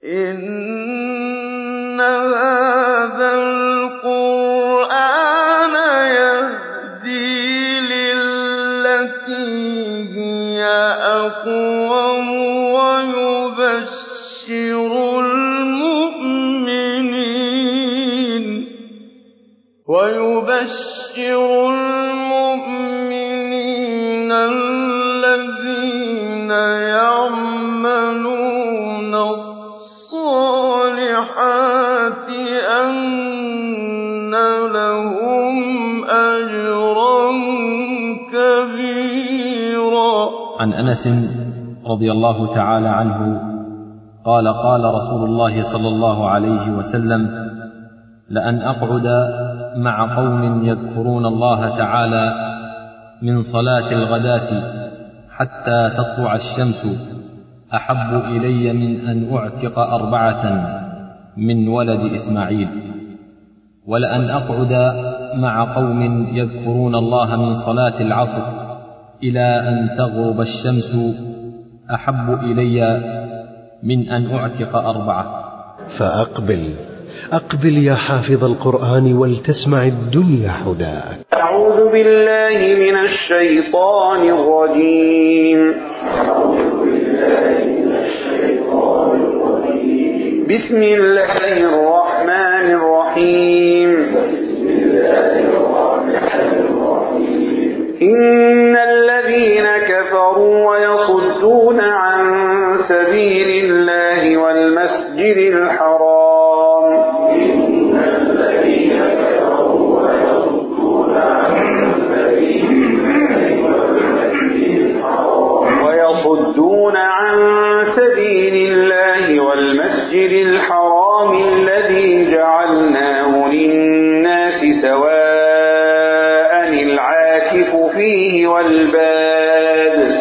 إِنَّ هَٰذَا الْقُرْآنَ يَهْدِي لِلَّتِي هِيَ أَقْوَمُ وَيُبَشِّرُ الْمُؤْمِنِينَ الَّذِينَ يَعْمَلُونَ الصَّالِحَاتِ أَنَّ لَهُمْ أَجْرًا كَبِيرًا عن انس رضي الله تعالى عنه قال قال رسول الله صلى الله عليه وسلم لان اقعد مع قوم يذكرون الله تعالى من صلاه الغداه حتى تطلع الشمس احب الي من ان اعتق اربعه من ولد اسماعيل ولان اقعد مع قوم يذكرون الله من صلاه العصر الى ان تغرب الشمس احب الي من ان اعتق اربعه فأقبل أقبل يا حافظ القرآن ولتسمع الدنيا حداك أعوذ بالله من الشيطان الرجيم بسم الله الرحمن الرحيم إن الذين كفروا ويصدون عن سبيل الله والمسجد الحرام ويصدون عن سبيل الله والمسجد الحرام الذي جعلناه للناس سواء العاكف فيه والباد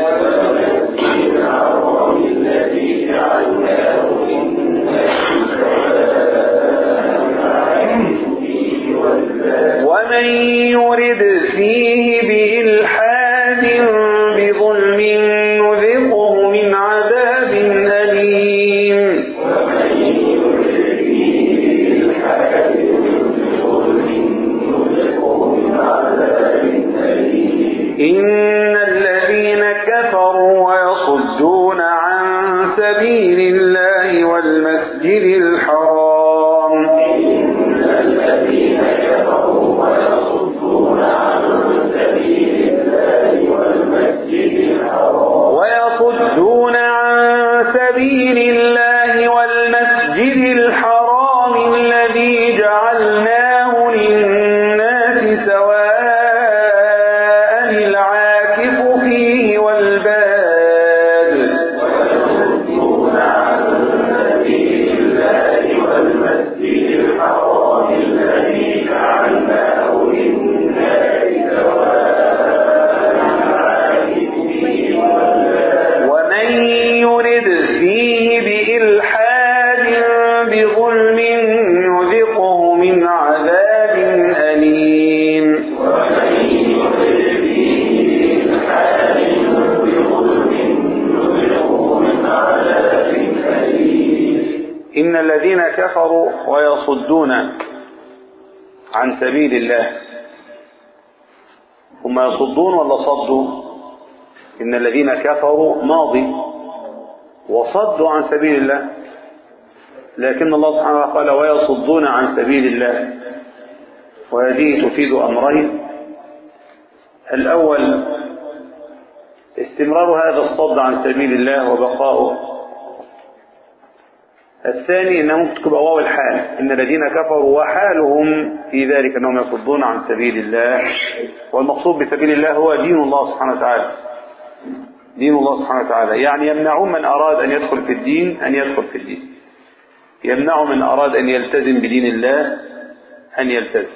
ومن يرد فيه بإلحاد بظلم نذقه من عذاب أليم إن الذين كفروا ويصدون عن سبيل الله والمسجد الحرام ويصدون عن سبيل الله والمسجد الحرام الذي جعلناه للناس سواء العاكف فيه والباد ومن يرد فيه بإلحاد بظلم نذقه من عذاب أليم إن الذين كفروا ويصدون عن سبيل الله هم يصدون ولا صدوا إن الذين كفروا ماضي وصدوا عن سبيل الله لكن الله سبحانه وتعالى قال ويصدون عن سبيل الله وهذه تفيد أمرين الأول استمرار هذا الصد عن سبيل الله وبقاؤه الثاني انه ممكن تبقى واو الحال ان الذين كفروا وحالهم في ذلك انهم يصدون عن سبيل الله والمقصود بسبيل الله هو دين الله سبحانه وتعالى دين الله سبحانه وتعالى يعني يمنعون من اراد ان يدخل في الدين ان يدخل في الدين يمنع من اراد ان يلتزم بدين الله ان يلتزم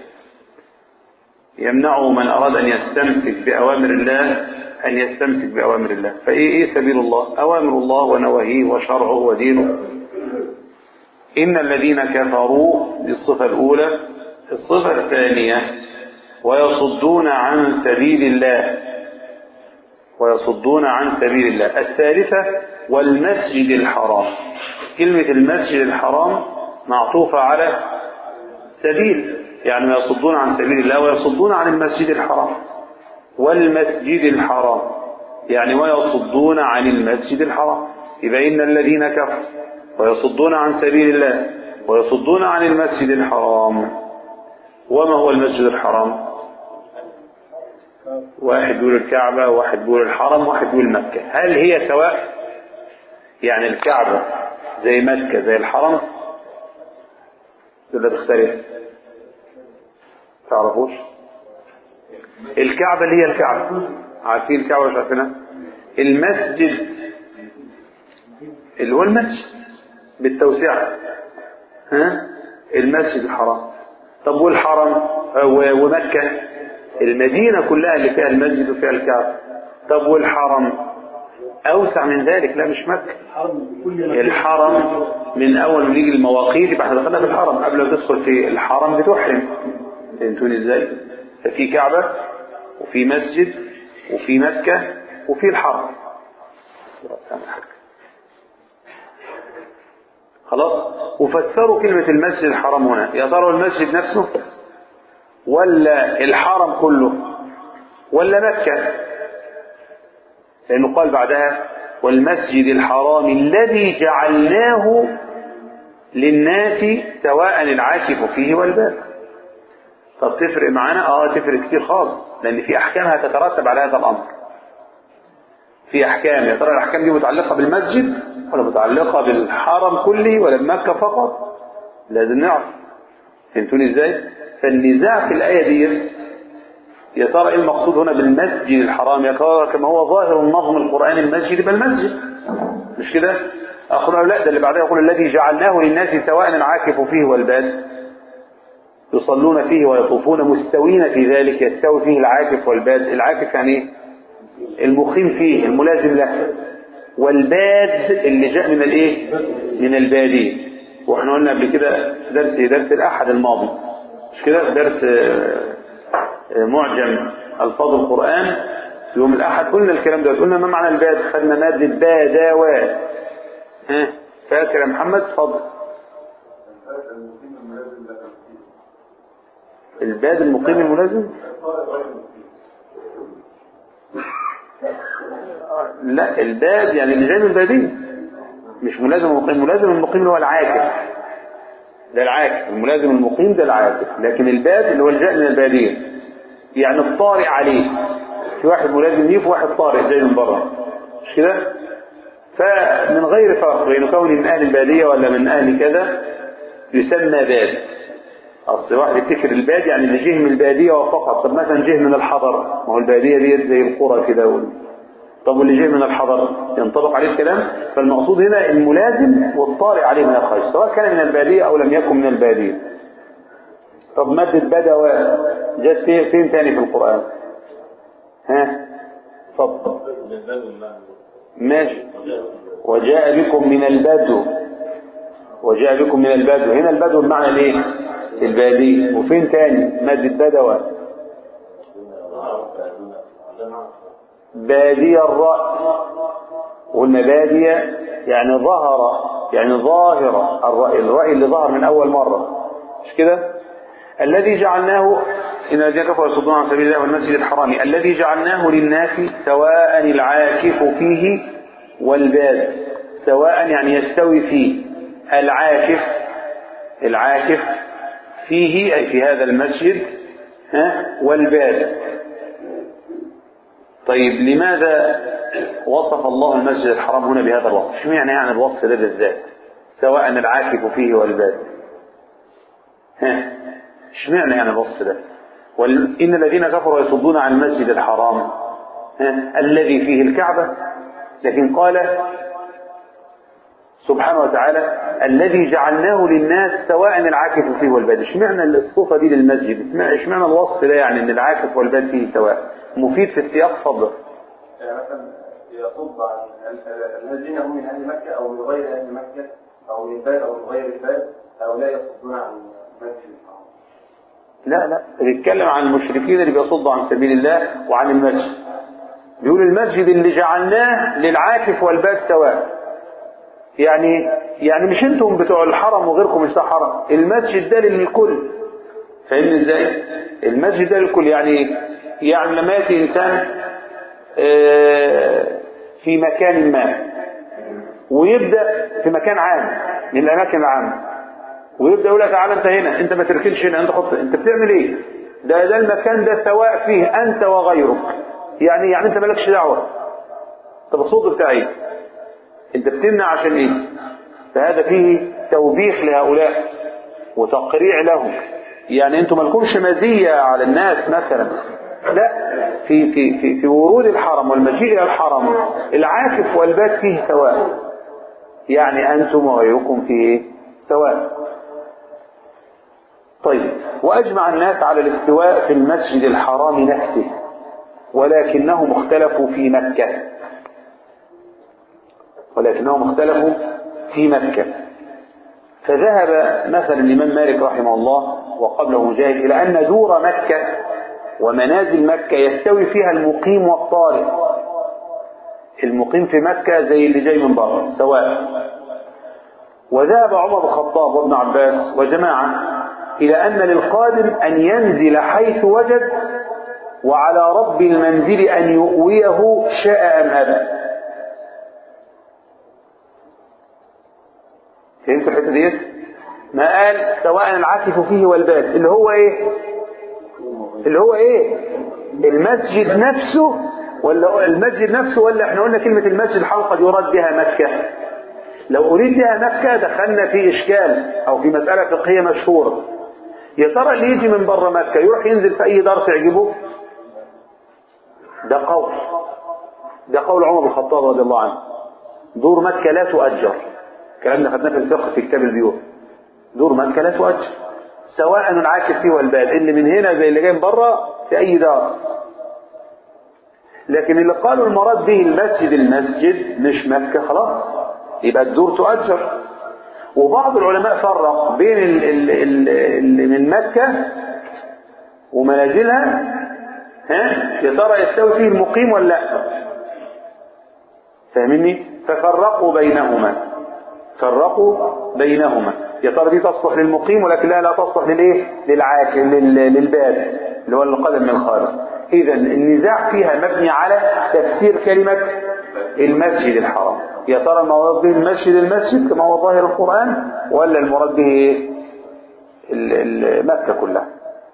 يمنع من اراد ان يستمسك باوامر الله ان يستمسك باوامر الله فايه ايه سبيل الله اوامر الله ونواهيه وشرعه ودينه إن الذين كفروا دي الصفة الأولى الصفة الثانية ويصدون عن سبيل الله ويصدون عن سبيل الله الثالثة والمسجد الحرام كلمة المسجد الحرام معطوفة على سبيل يعني يصدون عن سبيل الله ويصدون عن المسجد الحرام والمسجد الحرام يعني ويصدون عن المسجد الحرام يبقى إن الذين كفروا ويصدون عن سبيل الله ويصدون عن المسجد الحرام وما هو المسجد الحرام واحد بيقول الكعبة واحد بيقول الحرم واحد بيقول مكة هل هي سواء يعني الكعبة زي مكة زي الحرم ولا تختلف تعرفوش الكعبة اللي هي الكعبة عارفين الكعبة ولا مش عارفينها المسجد اللي هو المسجد بالتوسعة ها المسجد الحرام طب والحرم و- ومكة المدينة كلها اللي فيها المسجد وفيها الكعبة طب والحرم أوسع من ذلك لا مش مكة الحرم من أول ما نيجي المواقيت يبقى احنا دخلنا في الحرم قبل ما تدخل في الحرم بتحرم فهمتوني ازاي؟ ففي كعبة وفي مسجد وفي مكة وفي الحرم خلاص أهم حاجة. خلاص وفسروا كلمة المسجد الحرام هنا يا ترى المسجد نفسه ولا الحرم كله ولا مكة لأنه قال بعدها والمسجد الحرام الذي جعلناه للناس سواء العاكف فيه والباب طب تفرق معانا اه تفرق كتير خالص لان في احكام هتترتب على هذا الامر في احكام يا ترى الاحكام دي متعلقه بالمسجد ولا متعلقه بالحرم كله ولا بمكه فقط لازم نعرف فهمتوني ازاي فالنزاع في الايه دي يا ترى ايه المقصود هنا بالمسجد الحرام يا ترى كما هو ظاهر النظم القراني المسجد يبقى المسجد مش كده اقول لا ده اللي بعدها يقول الذي جعلناه للناس سواء العاكف فيه والباد يصلون فيه ويطوفون مستوين في ذلك يستوي فيه العاكف والباد العاكف يعني ايه المقيم فيه الملازم له والباد اللي جاء من الايه من البادية واحنا قلنا قبل كده في درس درس الاحد الماضي مش كده درس آه، آه، معجم الفاظ القران في يوم الاحد قلنا الكلام ده قلنا ما معنى الباد خدنا ماده باداوات ها فاكر يا محمد اتفضل الباد المقيم الملازم لا الباد يعني اللي جاي من البادية مش ملازم المقيم ملازم المقيم اللي هو العاكف ده العاكف الملازم المقيم ده العاكف لكن الباد اللي هو الجاء من البادية يعني الطارئ عليه في واحد ملازم ليه وفي واحد طارئ جاي من بره مش كده فمن غير فرق بين كونه من اهل البادية ولا من اهل كذا يسمى باد اصل واحد يفتكر الباد يعني اللي جه من الباديه وفقط طب مثلا جه من الحضر ما هو الباديه دي زي القرى كده وال... طب واللي جه من الحضر ينطبق عليه الكلام فالمقصود هنا الملازم والطارئ عليه من الخير سواء كان من الباديه او لم يكن من الباديه طب مادة بدوى جت فين فين تاني في القرآن ها اتفضل ماشي وجاء بكم من البدو وجاء بكم من البدو هنا البدو بمعنى الايه البادية وفين تاني مادة بدوى بادية الرأس قلنا بادية يعني ظهر يعني ظاهرة الرأي الرأي اللي ظهر من أول مرة مش كده الذي جعلناه إن الذين كفروا يصدون عن سبيل الله والمسجد الحرام الذي جعلناه للناس سواء العاكف فيه والباد سواء يعني يستوي فيه العاكف العاكف فيه أي في هذا المسجد ها والباد طيب لماذا وصف الله المسجد الحرام هنا بهذا الوصف شو يعني يعني الوصف ده بالذات سواء العاكف فيه والباد ها اشمعنى يعني الوصف ده وال... إن الذين كفروا يصدون عن المسجد الحرام ها؟ الذي فيه الكعبة لكن قال سبحانه وتعالى الذي جعلناه للناس سواء العاكف فيه والباد اشمعنى الصفة دي للمسجد اشمعنى الوصف ده يعني ان العاكف والباد فيه سواء مفيد في السياق فضل يعني مثلا يصد عن ال- الذين هم من اهل مكه او من غير اهل مكه او من البلد او من غير البلد هؤلاء يصدون عن مسجد الحرام لا لا بيتكلم عن المشركين اللي بيصدوا عن سبيل الله وعن المسجد بيقول المسجد اللي جعلناه للعاكف والباد سواء يعني يعني مش انتم بتوع الحرم وغيركم مش بتوع حرم المسجد ده للكل فاهمني ازاي المسجد ده للكل يعني يعني لما ياتي انسان آه، في مكان ما ويبدا في مكان عام من الاماكن العامه ويبدا يقول لك تعالى انت هنا انت ما تركنش هنا انت حط انت بتعمل ايه ده ده المكان ده سواء فيه انت وغيرك يعني يعني انت مالكش دعوه طب الصوت بتاعي انت بتمنع عشان ايه فهذا فيه توبيخ لهؤلاء وتقريع لهم يعني انتم مالكمش مزيه على الناس مثلا لا في في في في ورود الحرم والمجيء الى الحرم العاكف والبات فيه سواء يعني انتم وغيركم فيه سواء طيب واجمع الناس على الاستواء في المسجد الحرام نفسه ولكنهم اختلفوا في مكه ولكنهم اختلفوا في مكة فذهب مثلا الإمام مالك رحمه الله وقبله مجاهد إلى أن دور مكة ومنازل مكة يستوي فيها المقيم والطارئ المقيم في مكة زي اللي جاي من بره سواء وذهب عمر بن الخطاب وابن عباس وجماعة إلى أن للقادم أن ينزل حيث وجد وعلى رب المنزل أن يؤويه شاء أم أبى فهمت الحته ديت ما قال سواء العاكف فيه والباد اللي هو ايه اللي هو ايه المسجد نفسه ولا المسجد نفسه ولا احنا قلنا كلمة المسجد حلقة يراد بها مكة لو أريد بها مكة دخلنا في إشكال أو في مسألة فقهية مشهورة يا ترى اللي يجي من بره مكة يروح ينزل في أي دار تعجبه ده قول ده قول عمر بن الخطاب رضي الله عنه دور مكة لا تؤجر الكلام ده خدناه في الفقه في كتاب البيوت دور مكة لا تؤجر سواء العاكف فيه والباد اللي من هنا زي اللي جاي من بره في أي دار لكن اللي قالوا المراد به المسجد المسجد مش مكة خلاص يبقى الدور تؤجر وبعض العلماء فرق بين ال ال ال ال من مكة ومنازلها ها يا ترى يستوي فيه المقيم ولا لا فاهمني ففرقوا بينهما فرقوا بينهما يا ترى دي تصلح للمقيم ولكن لا لا تصلح للايه للعاكل لل- للباد اللي هو القدم من الخارج اذا النزاع فيها مبني على تفسير كلمه المسجد الحرام يا ترى المراد به المسجد المسجد كما هو ظاهر القران ولا المراد به إيه؟ ال- ال- مكه كلها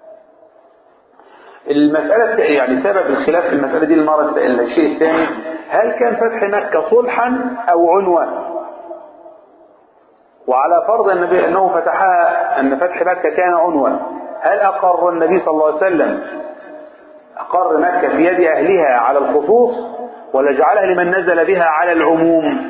المسألة يعني سبب الخلاف في المسألة دي المرة الشيء الثاني هل كان فتح مكة صلحا أو عنوة وعلى فرض النبي أنه فتحها أن فتح مكة كان عنوة هل أقر النبي صلى الله عليه وسلم أقر مكة في يد أهلها على الخصوص ولا جعلها لمن نزل بها على العموم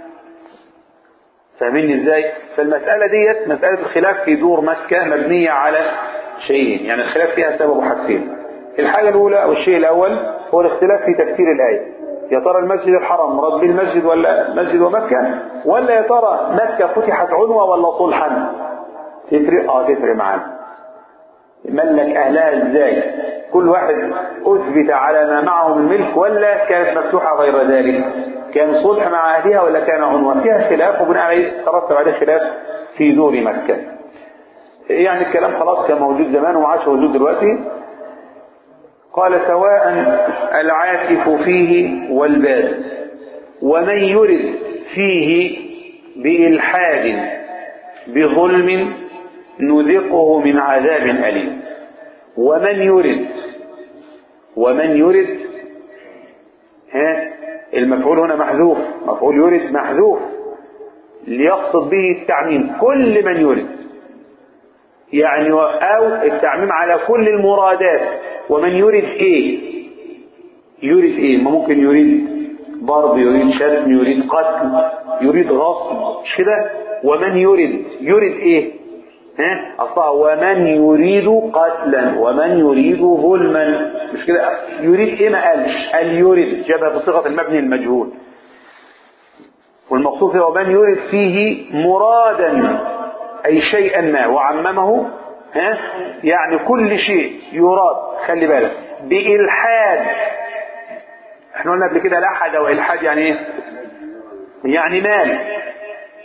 فاهمين ازاي فالمسألة ديت مسألة الخلاف في دور مكة مبنية على شيئين يعني الخلاف فيها سبب حاجتين الحاجة الأولى أو الشيء الأول هو الاختلاف في تفسير الآية يا ترى المسجد الحرام مراد به المسجد ولا مسجد ومكة ولا يا ترى مكة فتحت عنوة ولا صلحا تفرق اه تفرق معانا ملك أهلها ازاي كل واحد أثبت على ما معه من ملك ولا كانت مفتوحة غير ذلك كان صلح مع أهلها ولا كان عنوة فيها خلاف وبناء عليه ترتب عليه خلاف في دور مكة يعني الكلام خلاص كان موجود زمان وما عادش موجود دلوقتي قال سواء العاكف فيه والباد ومن يرد فيه بإلحاد بظلم نذقه من عذاب أليم ومن يرد ومن يرد ها المفعول هنا محذوف مفعول يرد محذوف ليقصد به التعميم كل من يرد يعني أو التعميم على كل المرادات ومن يريد ايه يريد ايه ما ممكن يريد ضرب يريد شتم يريد قتل يريد غصب مش كده ومن يريد يريد ايه ها اصلا ومن يريد قتلا ومن يريد ظلما مش كده يريد ايه ما قالش قال يريد جابها بصيغه المبني المجهول والمقصود هو من يريد فيه مرادا أي شيئا ما وعممه ها يعني كل شيء يراد خلي بالك بإلحاد احنا قلنا قبل كده الأحد أو إلحاد يعني إيه؟ يعني مال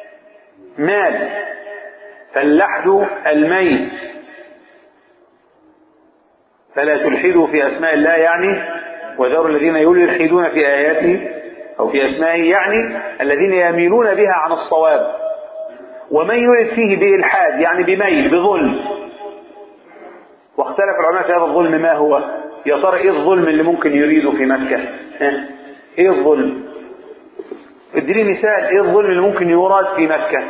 مال فاللحد الميت فلا تلحدوا في أسماء الله يعني وذروا الذين يلحدون في آياته أو في أسمائه يعني الذين يميلون بها عن الصواب ومن يرد فيه بإلحاد يعني بميل بظلم واختلف العلماء في هذا الظلم ما هو يا ترى ايه الظلم اللي ممكن يريده في مكة ها؟ ايه الظلم اديني مثال ايه الظلم اللي ممكن يراد في مكة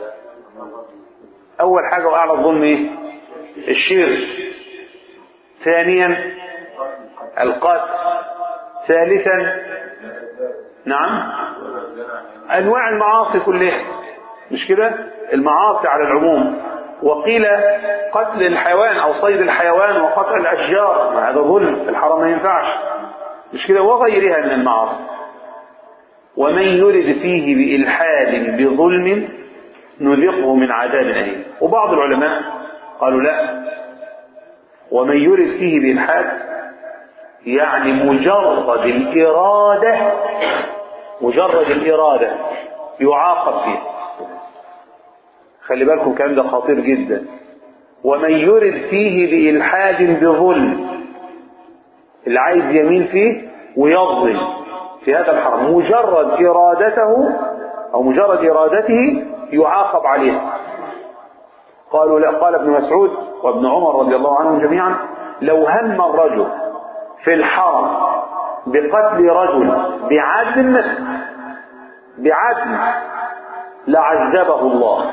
اول حاجة واعلى الظلم ايه الشرك ثانيا القتل ثالثا نعم انواع المعاصي كلها مش كده المعاصي على العموم وقيل قتل الحيوان او صيد الحيوان وقتل الاشجار ما هذا ظلم في الحرم ما ينفعش مش كده وغيرها من المعاصي ومن يرد فيه بإلحاد بظلم نذقه من عذاب أليم وبعض العلماء قالوا لا ومن يرد فيه بإلحاد يعني مجرد الإرادة مجرد الإرادة يعاقب فيه خلي بالكم الكلام ده خطير جدا ومن يرد فيه بإلحاد بظلم اللي عايز يمين فيه ويظلم في هذا الحرم مجرد إرادته أو مجرد إرادته يعاقب عليه قالوا لا قال ابن مسعود وابن عمر رضي الله عنهم جميعا لو هم الرجل في الحرم بقتل رجل بعدم بعدم لعذبه الله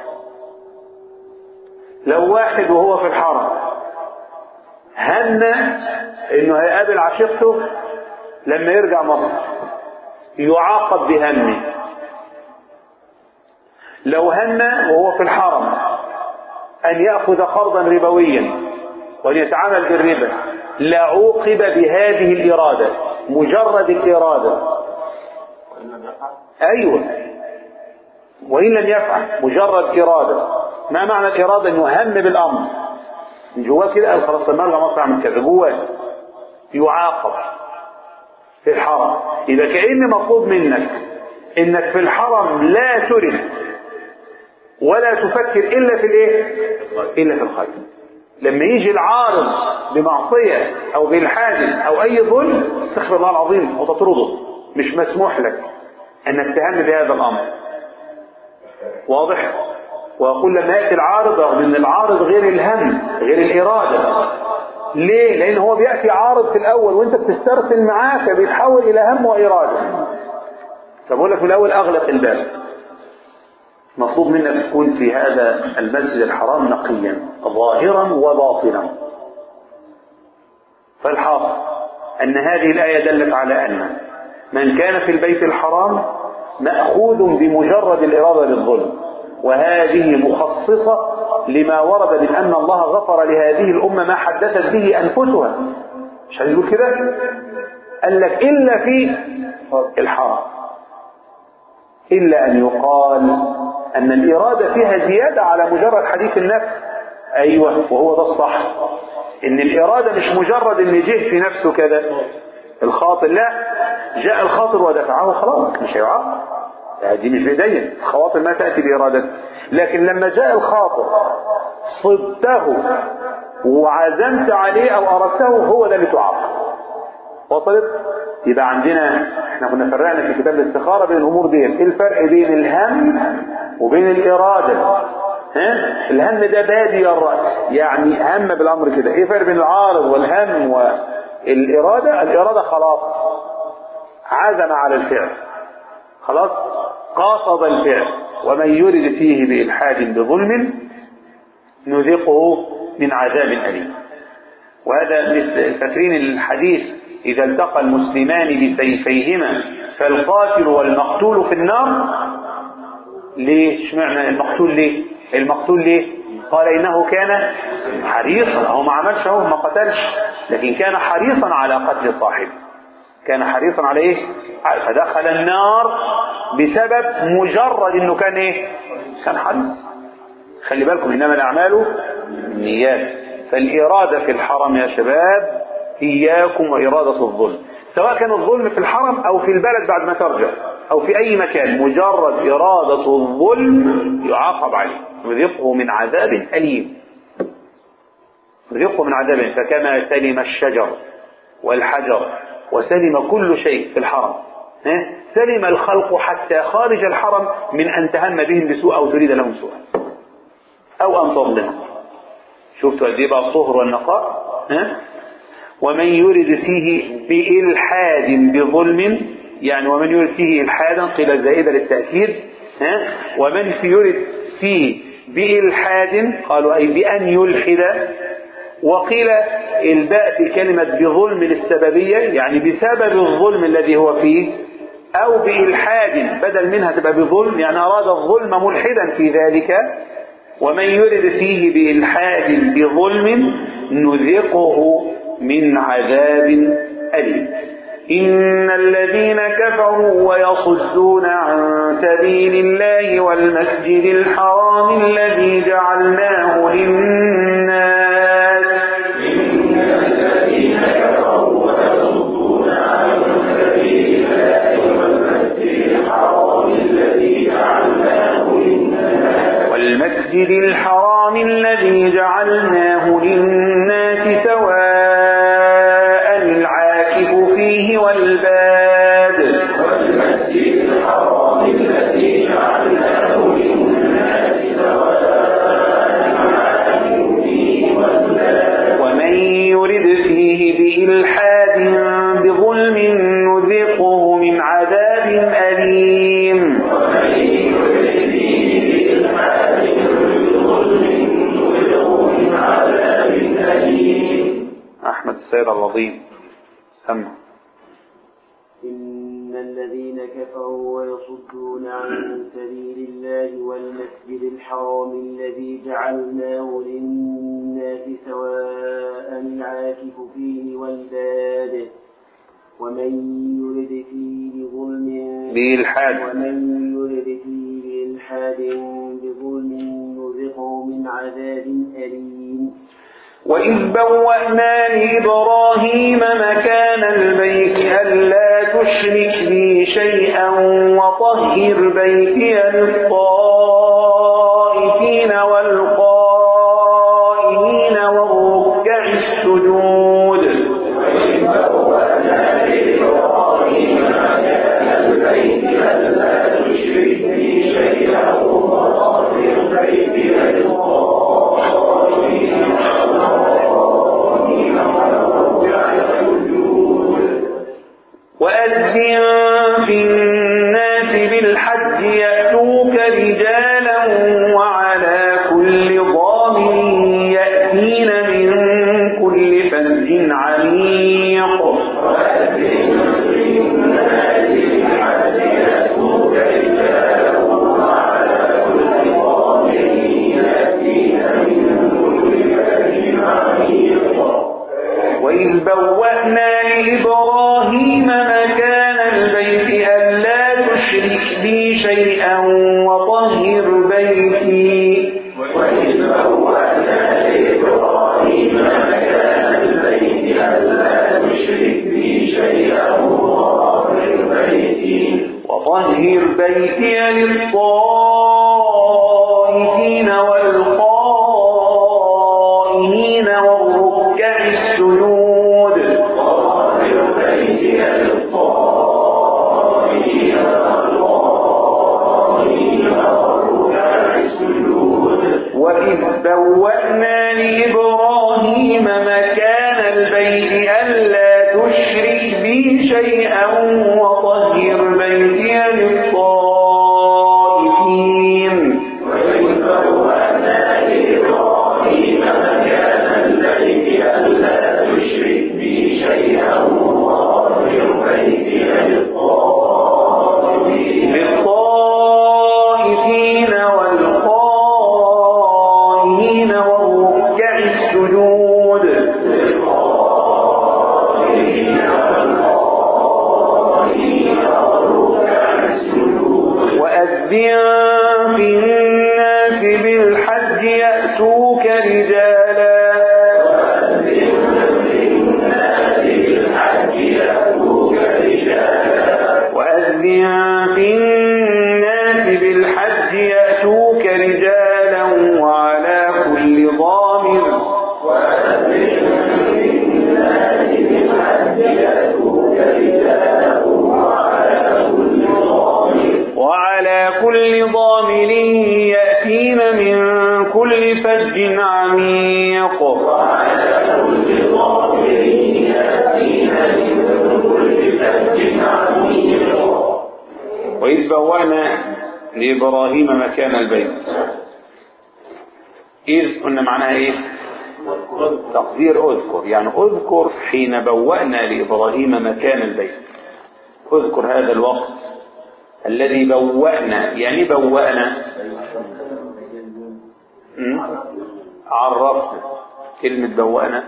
لو واحد وهو في الحرم هم انه هيقابل عشيقته لما يرجع مصر يعاقب بهمه لو هم وهو في الحرم ان ياخذ قرضا ربويا وان يتعامل بالربا لعوقب بهذه الاراده مجرد الاراده ايوه وان لم يفعل مجرد اراده ما معنى الاراده انه هم بالامر من جواه كده قال خلاص لما ارجع مصر اعمل كذا جواه يعاقب في الحرم اذا كان مطلوب منك انك في الحرم لا ترد ولا تفكر الا في الايه الا في الخير لما يجي العارض بمعصيه او بالحاد او اي ظلم استغفر الله العظيم وتطرده مش مسموح لك انك تهم بهذا الامر واضح واقول لما ياتي العارض رغم ان العارض غير الهم غير الاراده ليه لان هو بياتي عارض في الاول وانت بتسترسل معاه فبيتحول الى هم واراده فبقول لك في الاول اغلق الباب مطلوب منك تكون في هذا المسجد الحرام نقيا ظاهرا وباطنا فالحاصل ان هذه الايه دلت على ان من كان في البيت الحرام ماخوذ بمجرد الاراده للظلم وهذه مخصصه لما ورد من ان الله غفر لهذه الامه ما حدثت به انفسها مش هنقول كده قال لك الا في الحرام الا ان يقال ان الاراده فيها زياده على مجرد حديث النفس ايوه وهو ده الصح ان الاراده مش مجرد ان جه في نفسه كده الخاطر لا جاء الخاطر ودفعه خلاص مش هيعاقب دي مش بايديا الخواطر ما تاتي بارادته لكن لما جاء الخاطر صدته وعزمت عليه او اردته هو ده اللي تعاقب وصلت يبقى عندنا احنا كنا فرقنا في كتاب الاستخاره بين الامور دي ايه الفرق بين الهم وبين الاراده ها الهم ده بادي الراس يعني هم بالامر كده ايه الفرق بين العارض والهم والاراده الاراده خلاص عزم على الفعل خلاص قاصد الفعل ومن يرد فيه بإلحاد بظلم نذقه من عذاب أليم وهذا مثل فاكرين الحديث إذا التقى المسلمان بسيفيهما فالقاتل والمقتول في النار ليه اشمعنى المقتول ليه المقتول ليه قال إنه كان حريصا هو ما عملش هو ما قتلش لكن كان حريصا على قتل صاحبه كان حريصا على ايه فدخل النار بسبب مجرد انه كان ايه كان حريص خلي بالكم انما الاعمال نيات فالاراده في الحرم يا شباب اياكم واراده الظلم سواء كان الظلم في الحرم او في البلد بعد ما ترجع أو في أي مكان مجرد إرادة الظلم يعاقب عليه يذيقه من عذاب أليم يذيقه من عذاب أليم فكما سلم الشجر والحجر وسلم كل شيء في الحرم ها؟ سلم الخلق حتى خارج الحرم من أن تهم بهم بسوء أو تريد لهم سوءا أو أن تظلم شفتوا قد ايه بقى الطهر والنقاء ها؟ ومن يرد فيه بإلحاد بظلم يعني ومن يرد فيه إلحادا قيل زائدة للتأكيد ها؟ ومن في يرد فيه بإلحاد قالوا أي بأن يلحد وقيل الباء بكلمة بظلم للسببية يعني بسبب الظلم الذي هو فيه أو بإلحاد بدل منها تبقى بظلم يعني أراد الظلم ملحدا في ذلك ومن يرد فيه بإلحاد بظلم نذقه من عذاب أليم إن الذين كفروا ويصدون عن سبيل الله والمسجد الحرام الذي جعلناه للناس والمسجد الحرام الذي جعلناه للناس سواء العاكف فيه والباد ومن يرد فيه بإلحاد بظلم نذقه من عذاب أليم أحمد السيد العظيم سمع إن الذين كفروا ويصدون عن سبيل الله والمسجد الحرام الذي جعلناه للناس سواء العاكف فيه والباد ومن يرد فيه بظلم بإلحاد ومن يرد فيه بإلحاد بظلم نذقه من عذاب أليم وإذ بوأنا لإبراهيم مكان البيت ألا تشرك بي شيئا وطهر بيتي للطائفين والقائمين والركع السجود وأذن في الناس بالحج يأتوك رجالا وعلى كل ضامن يأتين من كل فج عميق وإذ بوأنا لإبراهيم مكان البيت ألا تشرك بي شيئا وطهر بيتي وطهر بيتي للطائفين والقائمين والركع السجود وإذ بوأنا لإبراهيم مكان البيت ألا تشرك بي شيئا وطهر بيتي للطائفين للطائفين والقائمين والركع السجود وأذن في الناس بالحج يأتوك رجالا وأذن في يأتين من كل فج عميق وإذ بوأنا لإبراهيم مكان البيت إذ قلنا معناها إيه تقدير أذكر يعني أذكر حين بوأنا لإبراهيم مكان البيت اذكر هذا الوقت الذي بوأنا يعني بوأنا م? عرفنا كلمة بوأنا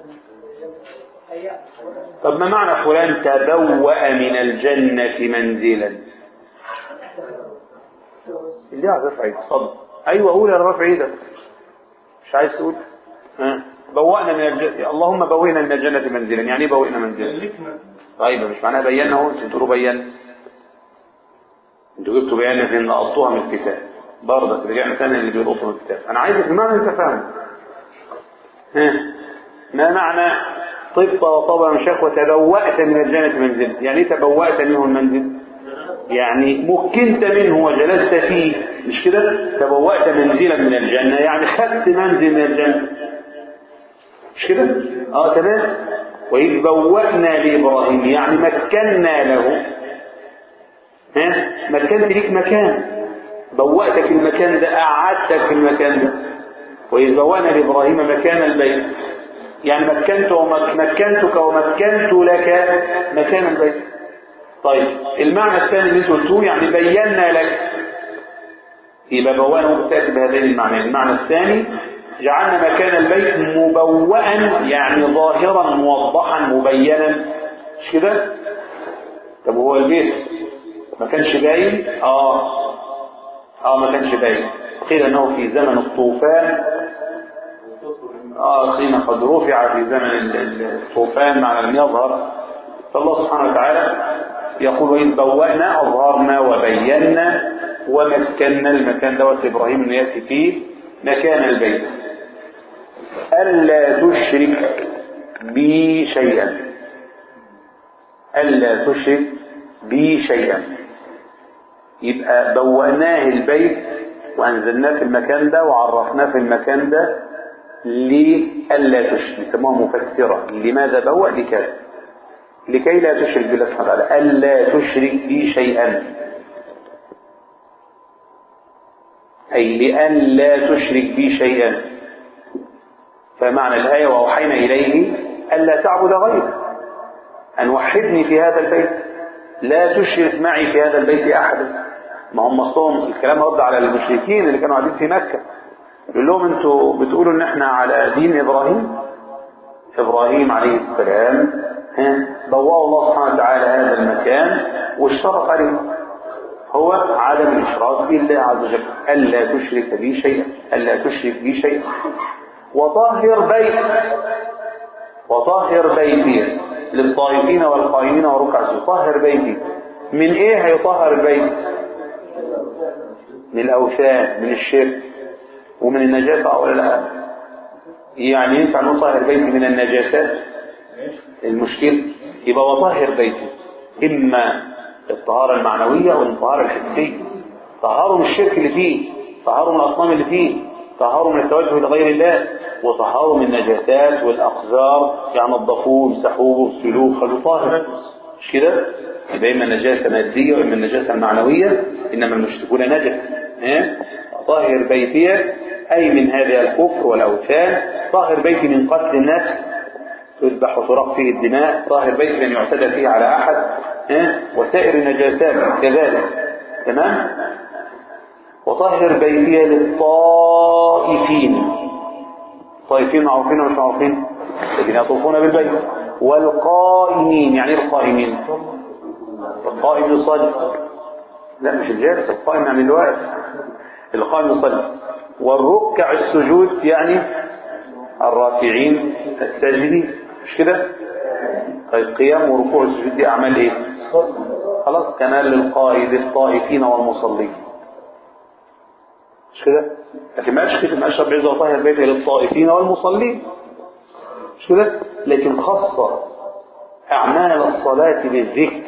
طب ما معنى فلان تبوأ من الجنة منزلا اللي عايز رفع ايدك اتفضل ايوه قول يا رفع ايدك مش عايز تقول ها بوأنا من الجنة اللهم بوئنا من الجنة منزلا يعني ايه بوئنا منزلا طيب مش معناها بينا اهو انتوا تقولوا بينا انتوا جبتوا بيان في ان نقطوها من الكتاب برضك رجعنا تاني اللي بيلقطوا من الكتاب انا عايزك بمعنى انت فاهم ها ما معنى طبت وطبع مشاك وتبوأت من الجنة منزلا يعني ايه تبوأت منه المنزل يعني مكنت منه وجلست فيه مش كده تبوأت منزلا من الجنة يعني خدت منزل من الجنة مش كده اه تمام وإذ بوأنا لإبراهيم يعني مكنا له ها مكنت ليك مكان بوأتك المكان ده أعدتك في المكان ده وإذ بوأنا لإبراهيم مكان البيت يعني مكنت ومكنتك ومكنت لك مكان البيت طيب المعنى الثاني اللي انتوا قلتوه يعني بينا لك يبقى بوأنا مبتأت بهذين المعنى المعنى الثاني جعلنا مكان البيت مبوأا يعني ظاهرا موضحا مبينا مش كده طب هو البيت ما كانش باين اه اه ما كانش باين قيل انه في زمن الطوفان اه قيل قد رفع في زمن الطوفان مع لم يظهر فالله سبحانه وتعالى يقول وإذ بوأنا أظهرنا وبينا ومكنا المكان دوت إبراهيم أن يأتي فيه مكان البيت ألا تشرك بي شيئا ألا تشرك بي شيئا يبقى بوأناه البيت وأنزلناه في المكان ده وعرفناه في المكان ده لألا تشرك يسموها مفسرة لماذا بوأ لكذا لكي لا تشرك بالله سبحانه وتعالى ألا تشرك بي شيئا أي لأن لا تشرك بي شيئا فمعنى الآية وأوحينا إليه ألا تعبد غيره أن وحدني في هذا البيت لا تشرك معي في هذا البيت أحدا ما هم مصطهم الكلام رد على المشركين اللي كانوا قاعدين في مكة يقول لهم انتوا بتقولوا ان احنا على دين إبراهيم إبراهيم عليه السلام بواه الله سبحانه وتعالى هذا المكان واشترط عليه هو عدم الإشراك بالله عز وجل ألا تشرك بي شيئا ألا تشرك بي شيئا وطهر بيت وطهر بيتي للطائفين والقائمين وركع السجود طهر بيتي من ايه هيطهر البيت من الاوثان من الشرك ومن النجاسة او لا يعني ينفع نطهر بيتي من النجاسات المشكلة يبقى وطهر بيتي اما الطهارة المعنوية والطهارة الحسية طهروا من الشرك اللي فيه طهروا من الأصنام اللي فيه طهروا من التوجه لغير الله وطهروا من النجاسات والأقذار يعني نظفوه مسحوه وغسلوه خلوه طاهر مش كده؟ يبقى إما النجاسة مادية وإما النجاسة المعنوية إنما المشركون نجس ها؟ طهر بيتي أي من هذا الكفر والأوثان طهر بيتي من قتل النفس تذبح وترق فيه الدماء طاهر بيت لن يعتدى فيه على أحد اه؟ وسائر النجاسات كذلك تمام وطهر بيتي للطائفين طائفين معروفين ومش معروفين الذين يطوفون بالبيت والقائمين يعني ايه القائمين القائم يصلي لا مش الجالس القائم يعني الواقف القائم يصلي والركع السجود يعني الراكعين الساجدين مش كده طيب قيام وركوع السجود دي اعمال ايه خلاص كمال للقائد الطائفين والمصلين مش كده لكن ما قالش كده اشرب عز وطهر بيته للطائفين والمصلين مش كده لكن خص اعمال الصلاه بالذكر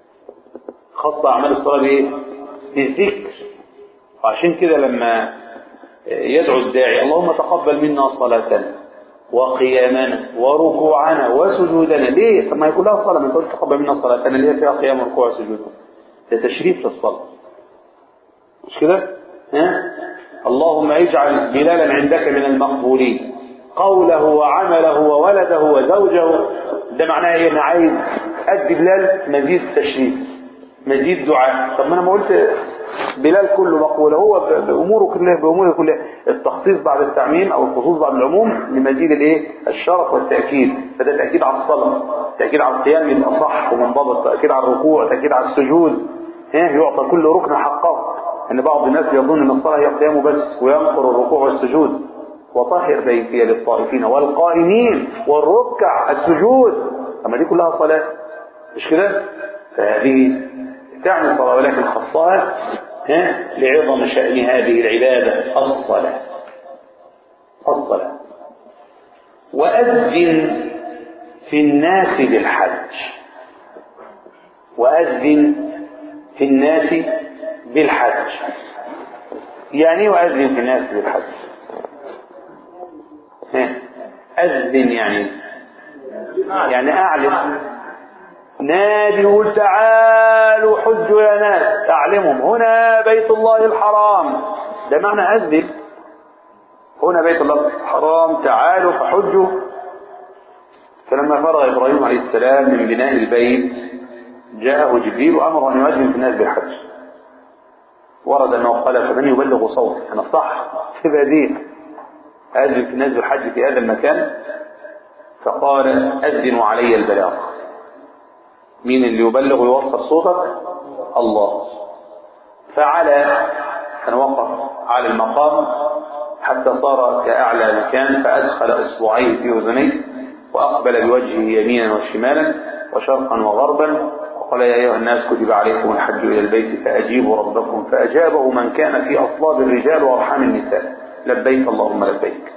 خص اعمال الصلاه بايه بالذكر وعشان كده لما يدعو الداعي اللهم تقبل منا صلاتنا وقيامنا وركوعنا وسجودنا ليه؟ طب ما يكون لها صلاة ما تقول تقبل منا صلاتنا اللي هي فيها قيام وركوع وسجود ده تشريف للصلاة مش كده؟ ها؟ اللهم اجعل بلالا عندك من المقبولين قوله وعمله وولده وزوجه ده معناه ايه انا عايز ادي بلال مزيد تشريف مزيد دعاء طب ما انا ما قلت بلال كله مقبول هو باموره كلها باموره كلها التخصيص بعد التعميم او الخصوص بعد العموم لمزيد الايه الشرف والتاكيد فده تاكيد على الصلاه تاكيد على القيام يبقى صح ومنضبط تاكيد على الركوع تاكيد على السجود ها يعطى كل ركن حقه ان بعض الناس يظن ان الصلاه هي القيام بس وينقر الركوع والسجود وطهر بيتي للطائفين والقائمين والركع السجود اما دي كلها صلاه مش كده فهذه تعني صلاه ولكن خصها ها لعظم شأن هذه العبادة الصلاة الصلاة وأذن في الناس بالحج وأذن في الناس بالحج يعني ايه وأذن في الناس بالحج ها أذن يعني يعني أعلم نادي وقول تعالوا حجوا يا ناس أعلمهم هنا بيت الله الحرام ده معنى أذن هنا بيت الله الحرام تعالوا فحجوا فلما فرغ إبراهيم عليه السلام من بناء البيت جاءه جبريل وأمر أن يؤذن في الناس بالحج ورد أنه قال فمن يبلغ صوتي أنا صح في بديل أذن في الناس بالحج في هذا المكان فقال أذنوا علي البلاغ مين اللي يبلغ ويوصل صوتك الله فعلى كان وقف على المقام حتى صار كأعلى مكان فأدخل إصبعيه في أذنيه وأقبل بوجهه يمينا وشمالا وشرقا وغربا وقال يا أيها الناس كتب عليكم الحج إلى البيت فأجيبوا ربكم فأجابه من كان في أصلاب الرجال وأرحام النساء لبيك اللهم لبيك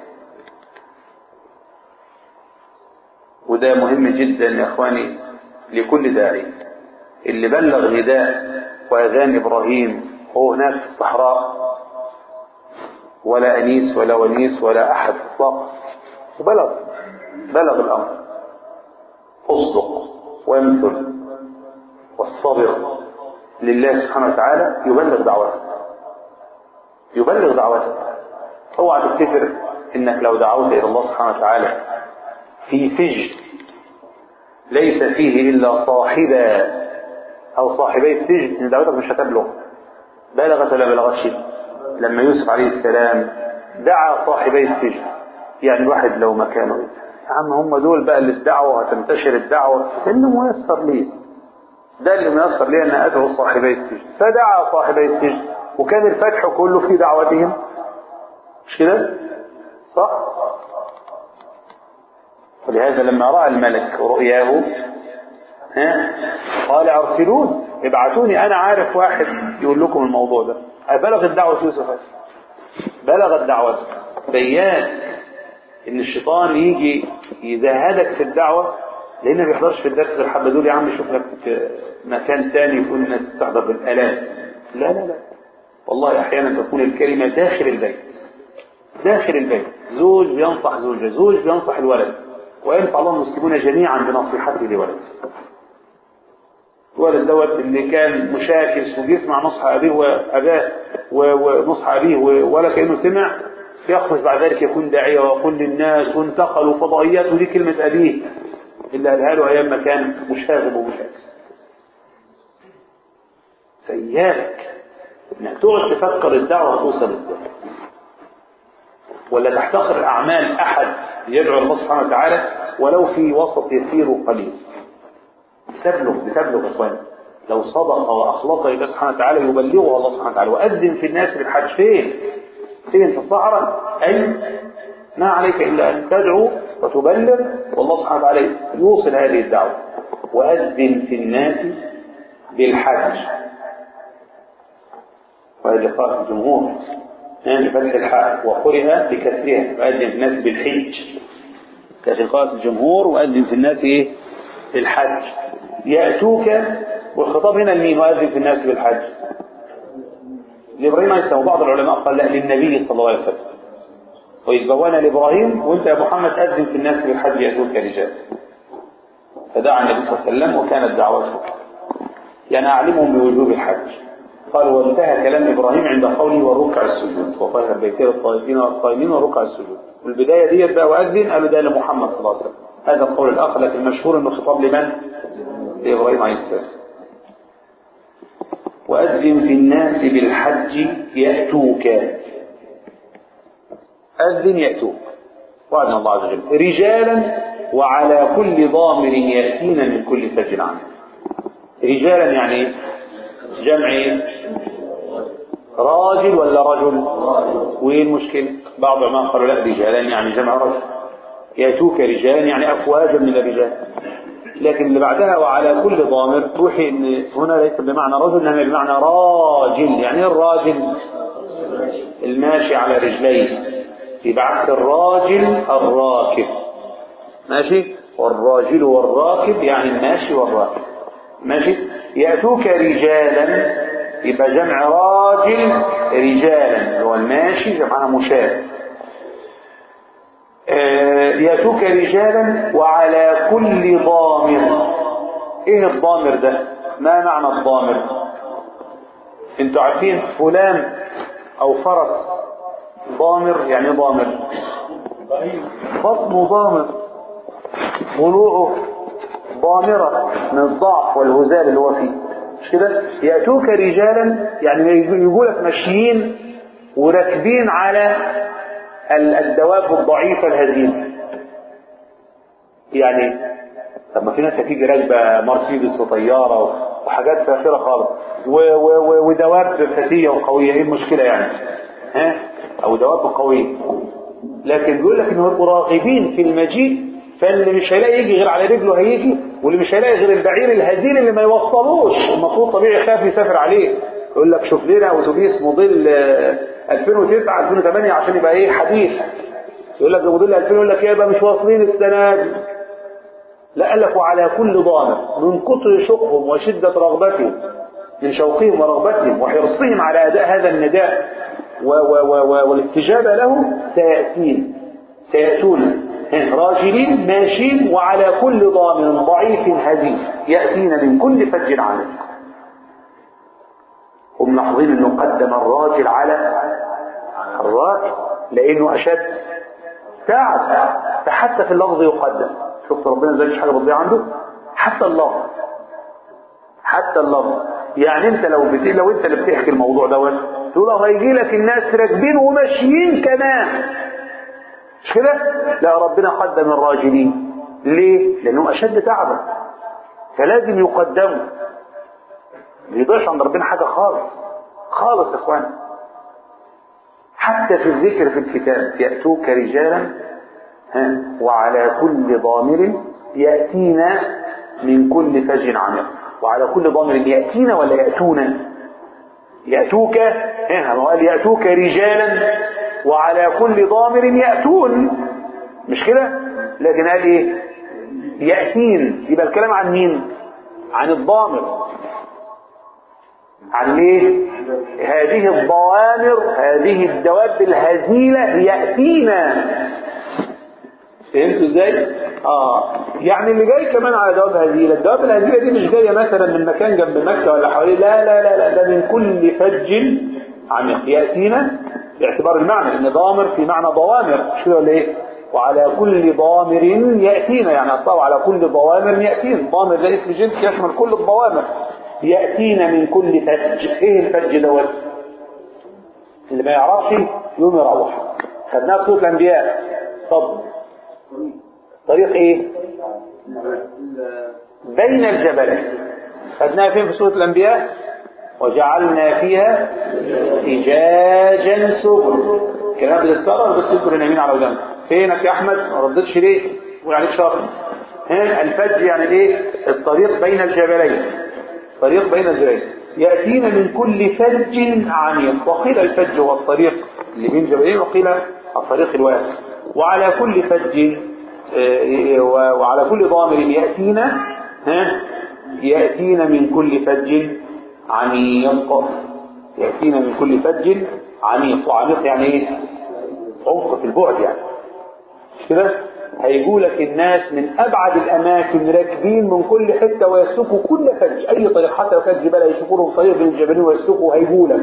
وده مهم جدا يا إخواني لكل داعي اللي بلغ نداء وأذان إبراهيم هو هناك في الصحراء ولا أنيس ولا ونيس ولا أحد إطلاقا وبلغ بلغ الأمر اصدق وامثل واصطبر لله سبحانه وتعالى يبلغ دعوتك يبلغ دعوتك اوعى تفتكر انك لو دعوت الى الله سبحانه وتعالى في سجن ليس فيه الا صاحبا او صاحبي السجن ان دعوتك مش هتبلغ بلغت ولا بلغتش لما يوسف عليه السلام دعا صاحبي السجن يعني الواحد لو مكانه يا عم هم دول بقى اللي الدعوه هتنتشر الدعوه انه ميسر ليه ده اللي ميسر ليه ان ادعو صاحبي السجن فدعا صاحبي السجن وكان الفتح كله في دعوتهم مش كده صح ولهذا لما راى الملك رؤياه ها قال ارسلون ابعثوني انا عارف واحد يقول لكم الموضوع ده بلغت دعوه يوسف بلغت دعوه بيان ان الشيطان يجي يزهدك في الدعوه لان ما بيحضرش في الدرس الحبه دول يا عم شوف لك مكان ثاني يكون الناس تحضر بالالاف لا لا لا والله احيانا تكون الكلمه داخل البيت داخل البيت زوج بينصح زوجه زوج بينصح الولد وينفع الله المسلمون جميعا بنصيحته لولده الولد دوت اللي كان مشاكس وبيسمع نصح ابيه واباه ونصح ابيه ولا كانه سمع يخرج بعد ذلك يكون داعيه ويقول للناس وانتقلوا فضائيات ودي كلمه ابيه اللي قالها له ايام ما كان مشاغب ومشاكس فإياك انك تقعد تفكر الدعوه توصل ازاي ولا تحتقر اعمال احد يدعو الله سبحانه وتعالى ولو في وسط يسير وقليل بتبلغ بتبلغ يا اخوان لو صدق واخلص لله سبحانه وتعالى يبلغه الله سبحانه وتعالى واذن في الناس بالحج فين؟ فين في الصحراء؟ اي ما عليك الا ان تدعو وتبلغ والله سبحانه وتعالى يوصل هذه الدعوه واذن في الناس بالحج وهذه قراءة الجمهور بفتح الحاء وقرئ بكسرها وأذن في الناس بالحج كانت قراءة الجمهور وأذن في الناس إيه؟ بالحج يأتوك والخطاب هنا لمين وأذن في الناس بالحج لابراهيم عليه السلام وبعض العلماء قال لا للنبي صلى الله عليه وسلم وإذ بوانا لابراهيم وانت يا محمد اذن في الناس بالحج ياتوك رجال فدعا النبي صلى الله عليه وسلم وكانت دعوته يعني اعلمهم بوجوب الحج قال وانتهى كلام ابراهيم عند قوله وركع السجود وطهر بيتي الطائفين والقائمين وركع السجود والبدايه ديت بقى واذن قالوا ده لمحمد صلى الله عليه وسلم هذا القول الاخر لكن المشهور انه خطاب لمن؟ لابراهيم عليه السلام وأذن في الناس بالحج يأتوك أذن يأتوك وعدنا الله عز وجل رجالا وعلى كل ضامر يأتين من كل فج عنه رجالا يعني جمع راجل ولا رجل وين المشكلة بعض العلماء قالوا لا رجالا يعني جمع رجل يأتوك رجالا يعني أفواجا من الرجال لكن اللي بعدها وعلى كل ضامر توحي ان هنا ليس بمعنى رجل انما بمعنى راجل يعني ايه الراجل الماشي على رجليه يبقى عكس الراجل الراكب ماشي والراجل والراكب يعني الماشي والراكب ماشي يأتوك رجالا يبقى جمع راجل رجالا هو الماشي جمعها مشاة يأتوك رجالا وعلى كل ضامر ايه الضامر ده ما معنى الضامر انتوا عارفين فلان او فرس ضامر يعني ايه ضامر بطنه ضامر ضلوعه ضامرة من الضعف والهزال اللي هو فيه مش كده يأتوك رجالا يعني يقولك ماشيين وراكبين على الدواب الضعيفة الهزيمة يعني طب ما في ناس هتيجي راكبه مرسيدس وطياره وحاجات فاخره خالص و- و- و- ودواب فتيه وقويه ايه المشكله يعني؟ ها؟ او دواب قويه لكن بيقول لك انه يبقوا راغبين في المجيء فاللي مش هيلاقي يجي غير على رجله هيجي واللي مش هيلاقي غير البعير الهزيل اللي ما يوصلوش المفروض طبيعي يخاف يسافر عليه يقول لك شوف لنا اتوبيس موديل آه، 2009 2008 عشان يبقى ايه حديث يقول لك ده موديل 2000 يقول لك يبقى مش واصلين السنه دي لا قال لك وعلى كل ضامر من كتر شوقهم وشدة رغبتهم من شوقهم ورغبتهم وحرصهم على أداء هذا النداء و و و و والاستجابة له سيأتين سيأتون راجلين ماشيين وعلى كل ضامر ضعيف هزيل يأتين من كل فج عميق هم ملاحظين انه قدم الراجل على الراكب لانه اشد تعب فحتى في اللفظ يقدم شفت ربنا ازاي مش حاجه بتضيع عنده حتى اللفظ حتى اللفظ يعني انت لو بت... لو انت اللي بتحكي الموضوع دوت تقول اه هيجي لك الناس راكبين وماشيين كمان مش كده؟ لا ربنا قدم الراجلين ليه؟ لانهم اشد تعبا فلازم يقدموا ما يقدرش عند ربنا حاجه خالص خالص يا اخوان حتى في الذكر في الكتاب ياتوك رجالا ها وعلى كل ضامر ياتينا من كل فج عميق وعلى كل ضامر ياتينا ولا ياتونا ياتوك ها هو قال ياتوك رجالا وعلى كل ضامر ياتون مش كده لكن قال ايه ياتين يبقى الكلام عن مين عن الضامر عن ايه هذه الضوامر هذه الدواب الهزيلة يأتينا فهمتوا ازاي اه يعني اللي جاي كمان على دواب هزيلة الدواب الهزيلة دي مش جاية مثلا من مكان جنب مكة ولا حواليه لا لا لا لا ده من كل فج عميق يأتينا باعتبار المعنى ان ضامر في معنى ضوامر مش كده ولا ايه وعلى كل ضامر يأتينا يعني أصلا على كل ضوامر يأتين ضامر ده اسم جنس يشمل كل الضوامر يأتينا من كل فج ايه الفج دوت اللي ما يعرفش يوم يروح خدناها في سورة الأنبياء طب طريق ايه بين الجبلين خدناها فين في سورة الأنبياء وجعلنا فيها فجاجا سبل كلام بتتكرر بس يذكر اليمين على ودانك فينك يا احمد ما ردتش ليه قول عليك شاطر ها الفج يعني ايه الطريق بين الجبلين طريق بين الجبلين ياتينا من كل فج عميق وقيل الفج هو الطريق اللي بين جبلين وقيل الطريق الواسع وعلى كل فج آه، وعلى كل ضامر ياتينا ها ياتينا من كل فج عميق يأتينا من كل فج عميق وعميق يعني ايه عمق في البعد يعني مش كده هيجوا لك الناس من ابعد الاماكن راكبين من كل حته ويسلكوا كل فج اي طريق حتى لو كانت جبال يشوفوا لهم طريق بين الجبلين ويسلكوا هيجوا لك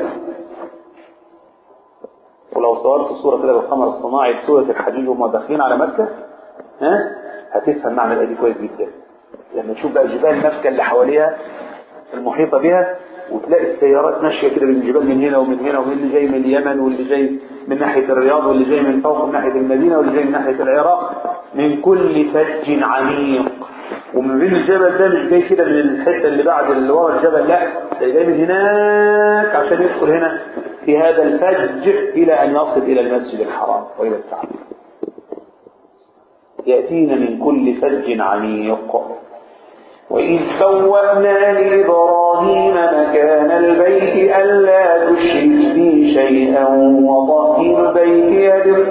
ولو صورت الصوره كده بالقمر الصناعي بصوره الحجيج وهم داخلين على مكه ها هتفهم معنى الايه دي كويس جدا لما تشوف بقى جبال مكه اللي حواليها المحيطه بها وتلاقي السيارات ماشيه كده بين الجبال من هنا ومن هنا واللي جاي من اليمن واللي جاي من ناحيه الرياض واللي جاي من فوق من ناحيه المدينه واللي جاي من ناحيه العراق من كل فج عميق ومن بين الجبل ده مش جاي كده من الحته اللي بعد اللي ورا الجبل لا ده جاي من هناك عشان يدخل هنا في هذا الفج الى ان يصل الى المسجد الحرام والى الكعبه ياتينا من كل فج عميق وإذ بوأنا لإبراهيم مكان البيت ألا تشرك بي شيئا وطهر بيتي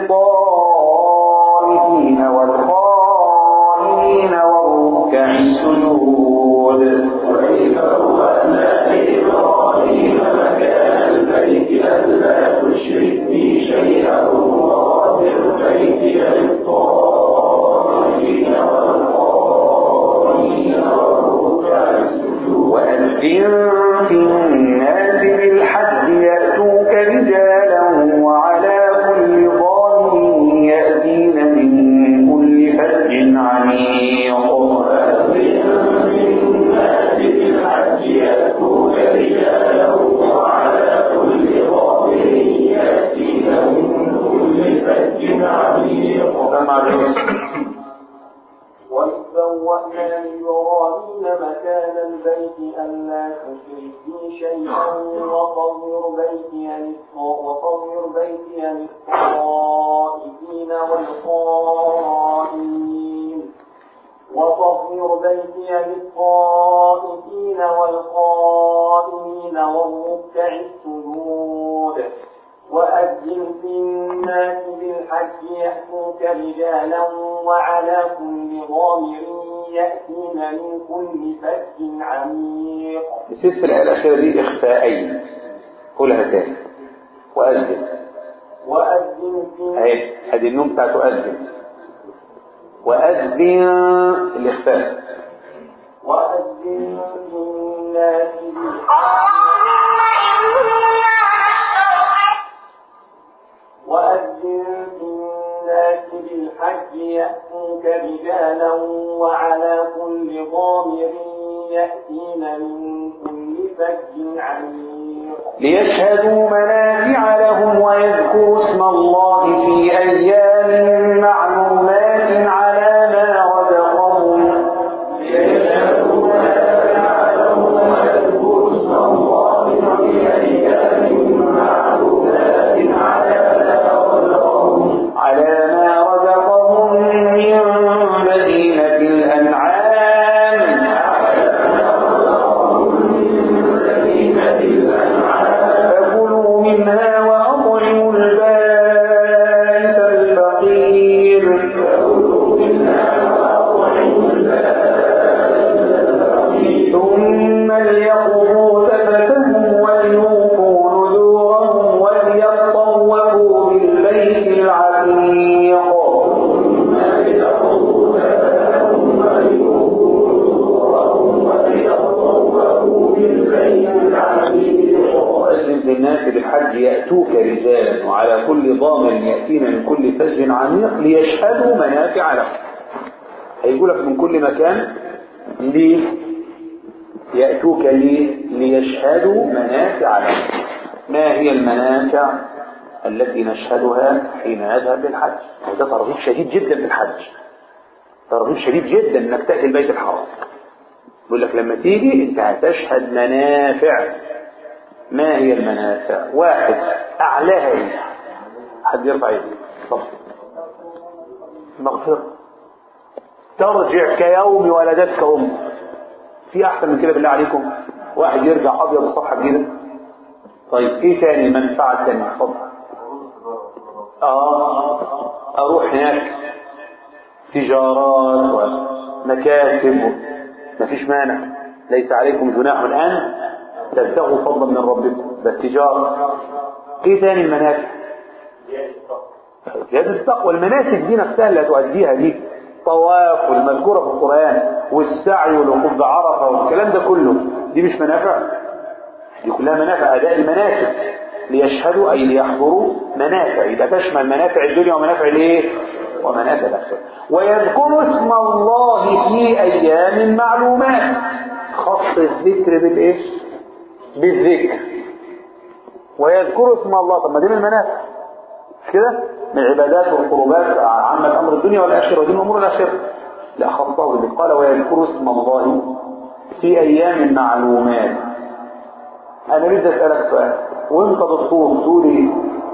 للطائفين والخائفين والركع السجود وإذ بوأنا لإبراهيم مكان البيت ألا تشرك بي شيئا وطهر بيتي للطائفين والخائفين وأذن في الناس بالحج يأتوك رجالا وعلى كل ضامن يأتين من كل فج عميق وأذن في الناس بالحج يأتوك رجالا وعلى كل ضامن يأتين من كل فج عميق سمع وإذ بوأنا لإبراهيم مكان البيت ألا تشرك بي شيئا وطهر بيتي للط- وطهر بيتي للطائفين والقائمين وطهر بيتي للطائفين والقائمين والركع السجود وأذن في الناس بالحج يأتوك رجالا وعلى كل ضامر يأتين من كل فج عميق نسيت في الآية الأخيرة دي إخفاءين قولها تاني وأذن وأذن في أهي هذه النوم بتاعت أذن وأذن الإخفاء وأذن في الناس وأذن في الناس بالحج يأتوك رجالا وعلى كل ضامر يأتين من كل فج عميق ليشهدوا منافع لهم ويذكروا اسم الله في أيام معلومات على ما رزقهم ليشهدوا منافع لهم ويذكروا اسم الله في أيام معلومات على ما رزقهم على ما رزقهم من بهيمة الأنعام فكلوا منها وأطعموا البائس الفقير ثم ليقضوا تفتهم وليوفوا نذورهم وليطوفوا بالبيت العتيق وأذن في الناس بالحج يأتوك رجالا وعلى كل ضامر يأتين من كل فج عميق ليشهدوا منافع لهم هيقول لك من كل مكان ليه يأتوك ليه ليشهدوا منافع لهم ما هي المنافع التي نشهدها حين نذهب للحج وده ترغيب شديد جدا في الحج ترغيب شديد جدا انك تأتي البيت الحرام يقول لك لما تيجي انت هتشهد منافع ما هي المنافع واحد اعلاها ايه حد يرفع يده طب مغفرة ترجع كيوم ولدتك امك في احسن من كده بالله عليكم واحد يرجع ابيض الصفحه جديده طيب ايه تاني المنفعه الثانيه اتفضل اه اروح هناك تجارات ومكاسب مفيش مانع ليس عليكم جناح الان تبتغوا فضلا من ربكم ده التجارة ايه تاني المنافع زيادة التقوى المناسك دي نفسها اللي هتؤديها دي طواف والمذكورة في القرآن والسعي والوقوف بعرفة والكلام ده كله دي مش منافع دي كلها منافع أداء المناسك ليشهدوا أي ليحضروا منافع إذا تشمل منافع الدنيا ومنافع الإيه؟ ومنافع الآخرة ويذكروا اسم الله في أيام معلومات خص الذكر بالإيه؟ بالذكر ويذكروا اسم الله طب ما دي من المنافع مش كده؟ من العبادات والقربات عامة أمر الدنيا والآخرة ودي من أمور الآخرة لا خصه بالذكر قال ويذكروا اسم الله في أيام معلومات أنا بدي أسألك سؤال وأنت بتطوف تقول إيه؟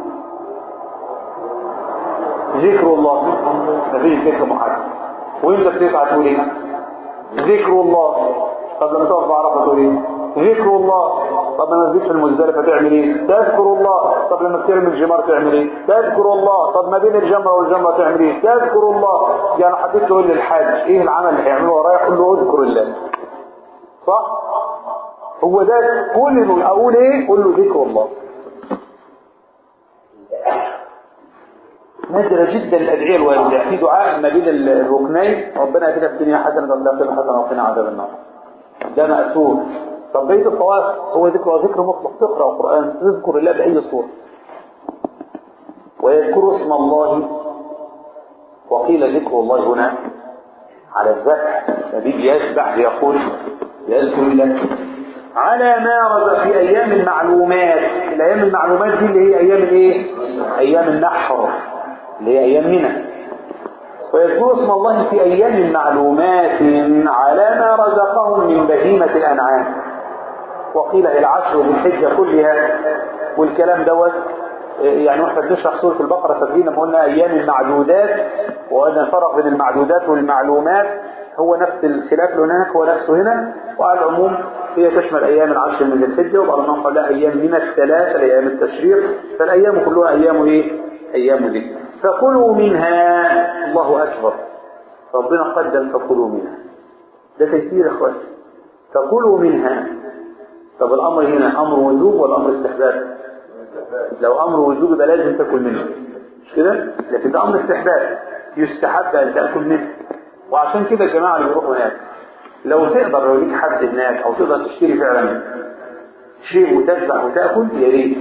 ذكر الله مفيش ذكر محدد وأنت بتسعى تقول إيه؟ ذكر الله طب لما تقف بعرفة تقول إيه؟ ذكر الله طب لما تزيد في المزدلفة تعمل إيه؟ تذكر الله طب لما ترمي الجمار تعمل إيه؟ تذكر الله طب ما بين الجمرة والجمرة تعمل إيه؟ تذكر الله يعني حددت تقول للحاج إيه العمل اللي هيعمله ورايا قول له اذكر الله صح؟ هو ده كل انه اقول ايه قول له ذكر الله نادرة جدا الأدعية الواردة في دعاء ما بين الركنين ربنا اتنا في الدنيا حسنة وفي الآخرة حسنة وقنا عذاب النار ده مأثور طب بيت الطواف هو ذكر ذكر مطلق تقرأ القرآن تذكر الله بأي صورة ويذكر اسم الله وقيل ذكر الله هنا على الذبح نبي يسبح يقول يذكر الله على ما رد في ايام المعلومات الايام المعلومات دي اللي هي ايام الايه ايام النحر اللي هي ايام منى ويذكر اسم الله في ايام معلومات على ما رزقهم من بهيمه الانعام وقيل العشر بالحجه كلها والكلام دوت يعني واحنا بنشرح سوره البقره فاكرين لما قلنا ايام المعدودات وقلنا الفرق بين المعدودات والمعلومات هو نفس الخلاف اللي هناك هو نفسه هنا وعلى العموم هي تشمل ايام العشر من الحجه وبعض من قال لها ايام من الثلاثه لايام التشريق فالايام كلها ايام ايه؟ ايام ذكر فكلوا منها الله اكبر ربنا قدم فكلوا منها ده تيسير يا اخوان فكلوا منها طب الامر هنا امر وجوب ولا امر استحباب؟ لو امر وجوب يبقى لازم تاكل منه مش كده؟ لكن ده امر استحباب يستحب ان تاكل منه وعشان كده الجماعه اللي بيروحوا هناك لو تقدر لو ليك حد هناك او تقدر تشتري فعلا شيء وتذبح وتاكل يا ريت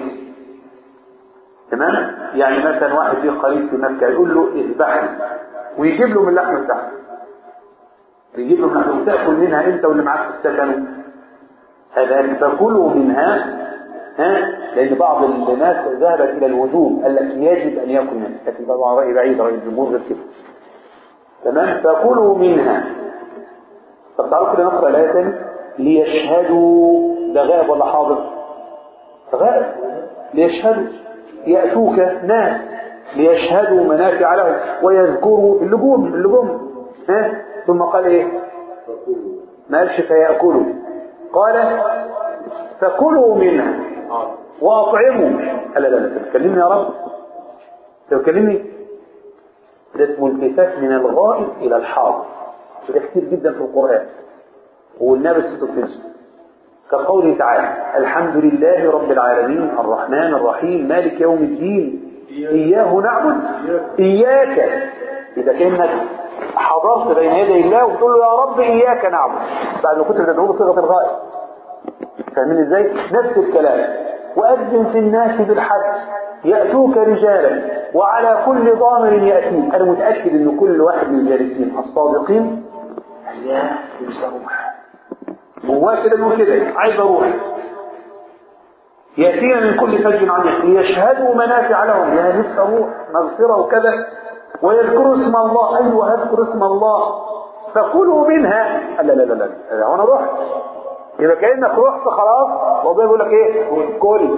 تمام يعني مثلا واحد ليه قريب في مكه يقول له اذبح ويجيب له من اللحم بتاعته يجيب له من اللحم وتاكل منها انت واللي معاك في السكن هذا فكلوا منها ها لان بعض الناس ذهبت الى الوجوب قال لك يجب ان ياكل منها لكن طبعا راي بعيد راي الجمهور غير كده تمام فكلوا منها طب تعالوا كده نقرا الايه تاني ليشهدوا ده غائب ولا حاضر غائب ليشهدوا ياتوك ناس ليشهدوا منافع لهم ويذكروا اللجوم اللجوم ها ثم قال ايه ما قالش فياكلوا قال فكلوا منها واطعموا قال لا لا انت بتكلمني يا رب انت بتكلمني ده اسمه التفات من الغائب الى الحاضر وده كتير جدا في القران والنبي استفزه كقوله تعالى الحمد لله رب العالمين الرحمن الرحيم مالك يوم الدين اياه نعبد اياك اذا كانك حضرت بين يدي الله وتقول له يا رب اياك نعبد بعد ما كنت بتدعوه بصيغه الغائب فاهمين ازاي نفس الكلام واذن في الناس بالحج ياتوك رجالا وعلى كل ضامر ياتيك انا متاكد ان كل واحد من الجالسين الصادقين يا نفسي اروح جواه كده يقول كده عايز اروح ياتينا من كل فج عميق ليشهدوا منافع لهم يا نفسي اروح مغفره وكذا ويذكروا اسم الله ايوه اذكر اسم الله فكلوا منها لا لا لا لا انا رحت يبقى كانك رحت خلاص ربنا بيقول لك ايه كل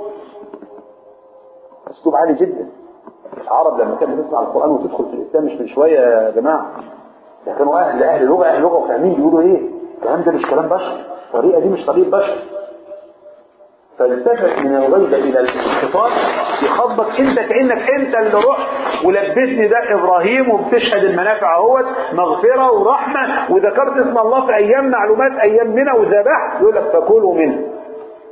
اسلوب عالي جدا العرب لما كانت بتسمع القران وتدخل في الاسلام مش من شويه يا جماعه ده كانوا اهل اهل لغه اهل لغه وفاهمين بيقولوا ايه الكلام ده مش كلام بشر الطريقه دي مش طريقه بشر فالتفت من الغيبة إلى الخطاب يخبط أنت كأنك أنت اللي رحت ولبسني ده إبراهيم وبتشهد المنافع اهوت مغفرة ورحمة وذكرت اسم الله في أيام معلومات أيام منى وذبح يقول لك فكلوا منه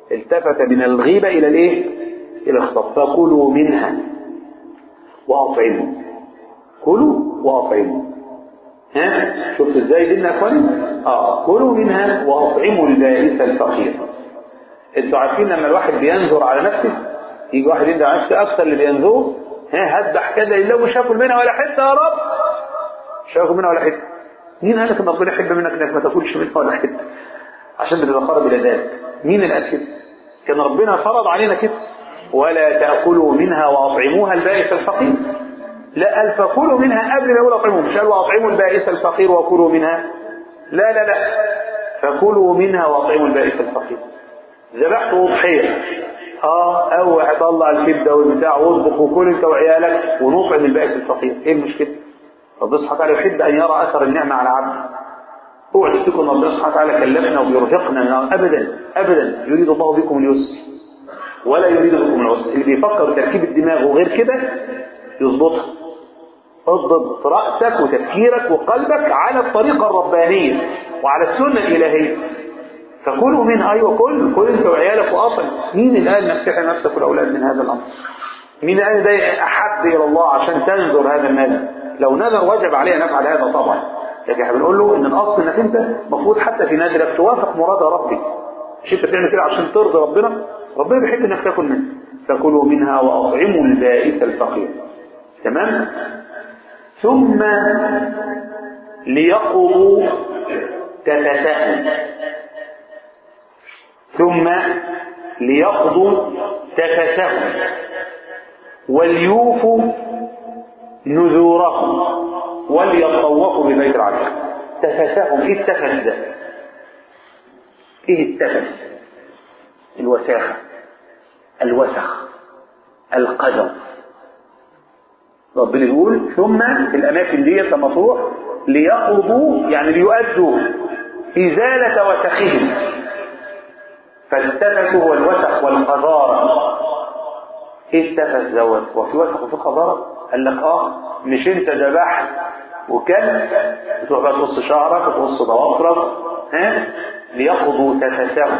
التفت من الغيبة إلى الإيه؟ إلى الخطاب فكلوا منها وأطعموا كلوا وأطعموا ها شفت ازاي ديننا يا اخواني اه كلوا منها واطعموا البائس الفقير انتوا عارفين لما الواحد بينذر على نفسه يجي واحد يدعي على نفسه اكثر اللي بينذر ها هذبح كذا لله مش هاكل منها ولا حته يا رب مش هاكل منها ولا حته مين قال لك ان ربنا يحب منك انك ما تاكلش منها ولا حته عشان بتتقرب الى ذلك مين اللي قال كده كان ربنا فرض علينا كده ولا تاكلوا منها واطعموها البائس الفقير لا قال فكلوا منها قبل ما يقول اطعموا مش قال واطعموا البائس الفقير وكلوا منها لا لا لا فكلوا منها واطعموا البائس الفقير ذبحت اضحيه اه اوعى طلع الكبده والبتاع واطبخ وكل انت وعيالك ونطعم البائس الفقير ايه المشكله؟ ربنا سبحانه وتعالى يحب ان يرى اثر النعمه على عبده اوعى تفتكروا ان ربنا سبحانه وتعالى كلفنا وبيرهقنا من ابدا ابدا يريد الله بكم اليسر ولا يريد بكم العسر اللي بيفكر تركيب الدماغ وغير كده يظبطها اضبط رأسك وتفكيرك وقلبك على الطريقة الربانية وعلى السنة الإلهية فكلوا منها أيوة كل كل أنت وعيالك وأطل مين اللي قال انك تحرم نفسك والأولاد من هذا الأمر مين قال ده أحب إلى الله عشان تنذر هذا النذر لو نذر وجب عليه نفعل هذا طبعا لكن احنا بنقول له ان الاصل انك انت المفروض حتى في نذرك توافق مراد ربك مش انت بتعمل كده عشان ترضي ربنا ربنا بيحب انك تاكل منها فكلوا منها واطعموا البائس الفقير تمام ثم ليقضوا تفتهم ثم ليقضوا تفتهم وليوفوا نذورهم وليطوفوا ببيت العتيق تفتهم ايه التفت ده ايه التفت الوساخه الوسخ القدر ربنا يقول ثم الأماكن دي لما تروح ليقضوا يعني ليؤدوا إزالة وسخهم فالتفت هو الوسخ والقذارة ايه التفت دوت وفي وسخ وفي قذارة قال لك اه مش انت ذبحت وكلت تروح بقى تقص شعرك وتقص ضوافرك ها ليقضوا تفتهم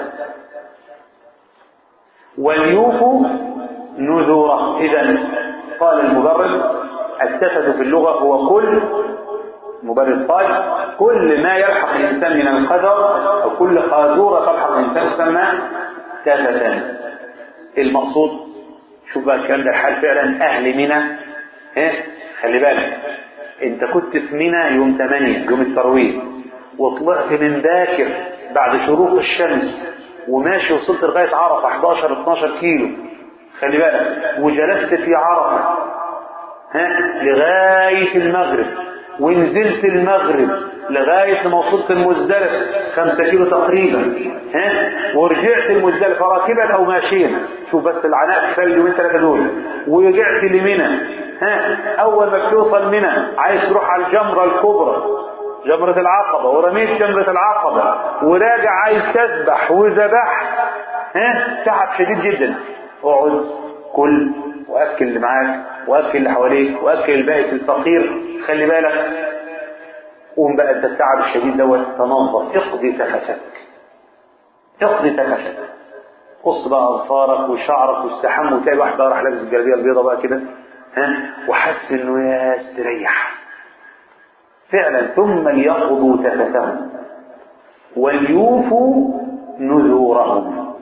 وليوفوا نذوره اذا قال المبرر التفت في اللغة هو كل مبرر قال كل ما يلحق الإنسان من القدر أو كل قاذورة تلحق الإنسان تسمى تفتا المقصود شوف بقى الكلام ده الحال فعلا أهل منى ها خلي بالك أنت كنت في منى يوم 8 يوم الترويج وطلعت من باكر بعد شروق الشمس وماشي وصلت لغاية عرفة 11 12 كيلو خلي بالك وجلست في عرفة ها لغاية المغرب ونزلت المغرب لغاية ما وصلت المزدلفة خمسة كيلو تقريبا ها ورجعت المزدلفة راكبا أو ماشيا شوف بس العناء كفاية اليومين ثلاثة دول ورجعت لمنى ها أول ما بتوصل منى عايز تروح على الجمرة الكبرى جمرة العقبة ورميت جمرة العقبة وراجع عايز تذبح وذبح ها تعب شديد جدا اقعد كل واكل اللي معاك واكل اللي حواليك واكل البائس الفقير خلي بالك قوم بقى انت التعب الشديد دوت تنظف اقضي تفتك اقضي تفتك قص بقى اظفارك وشعرك واستحم وتلاقي واحد بقى راح لابس الجلابيه البيضاء بقى كده ها وحس انه يا استريح فعلا ثم ليقضوا تفتهم وليوفوا نذورهم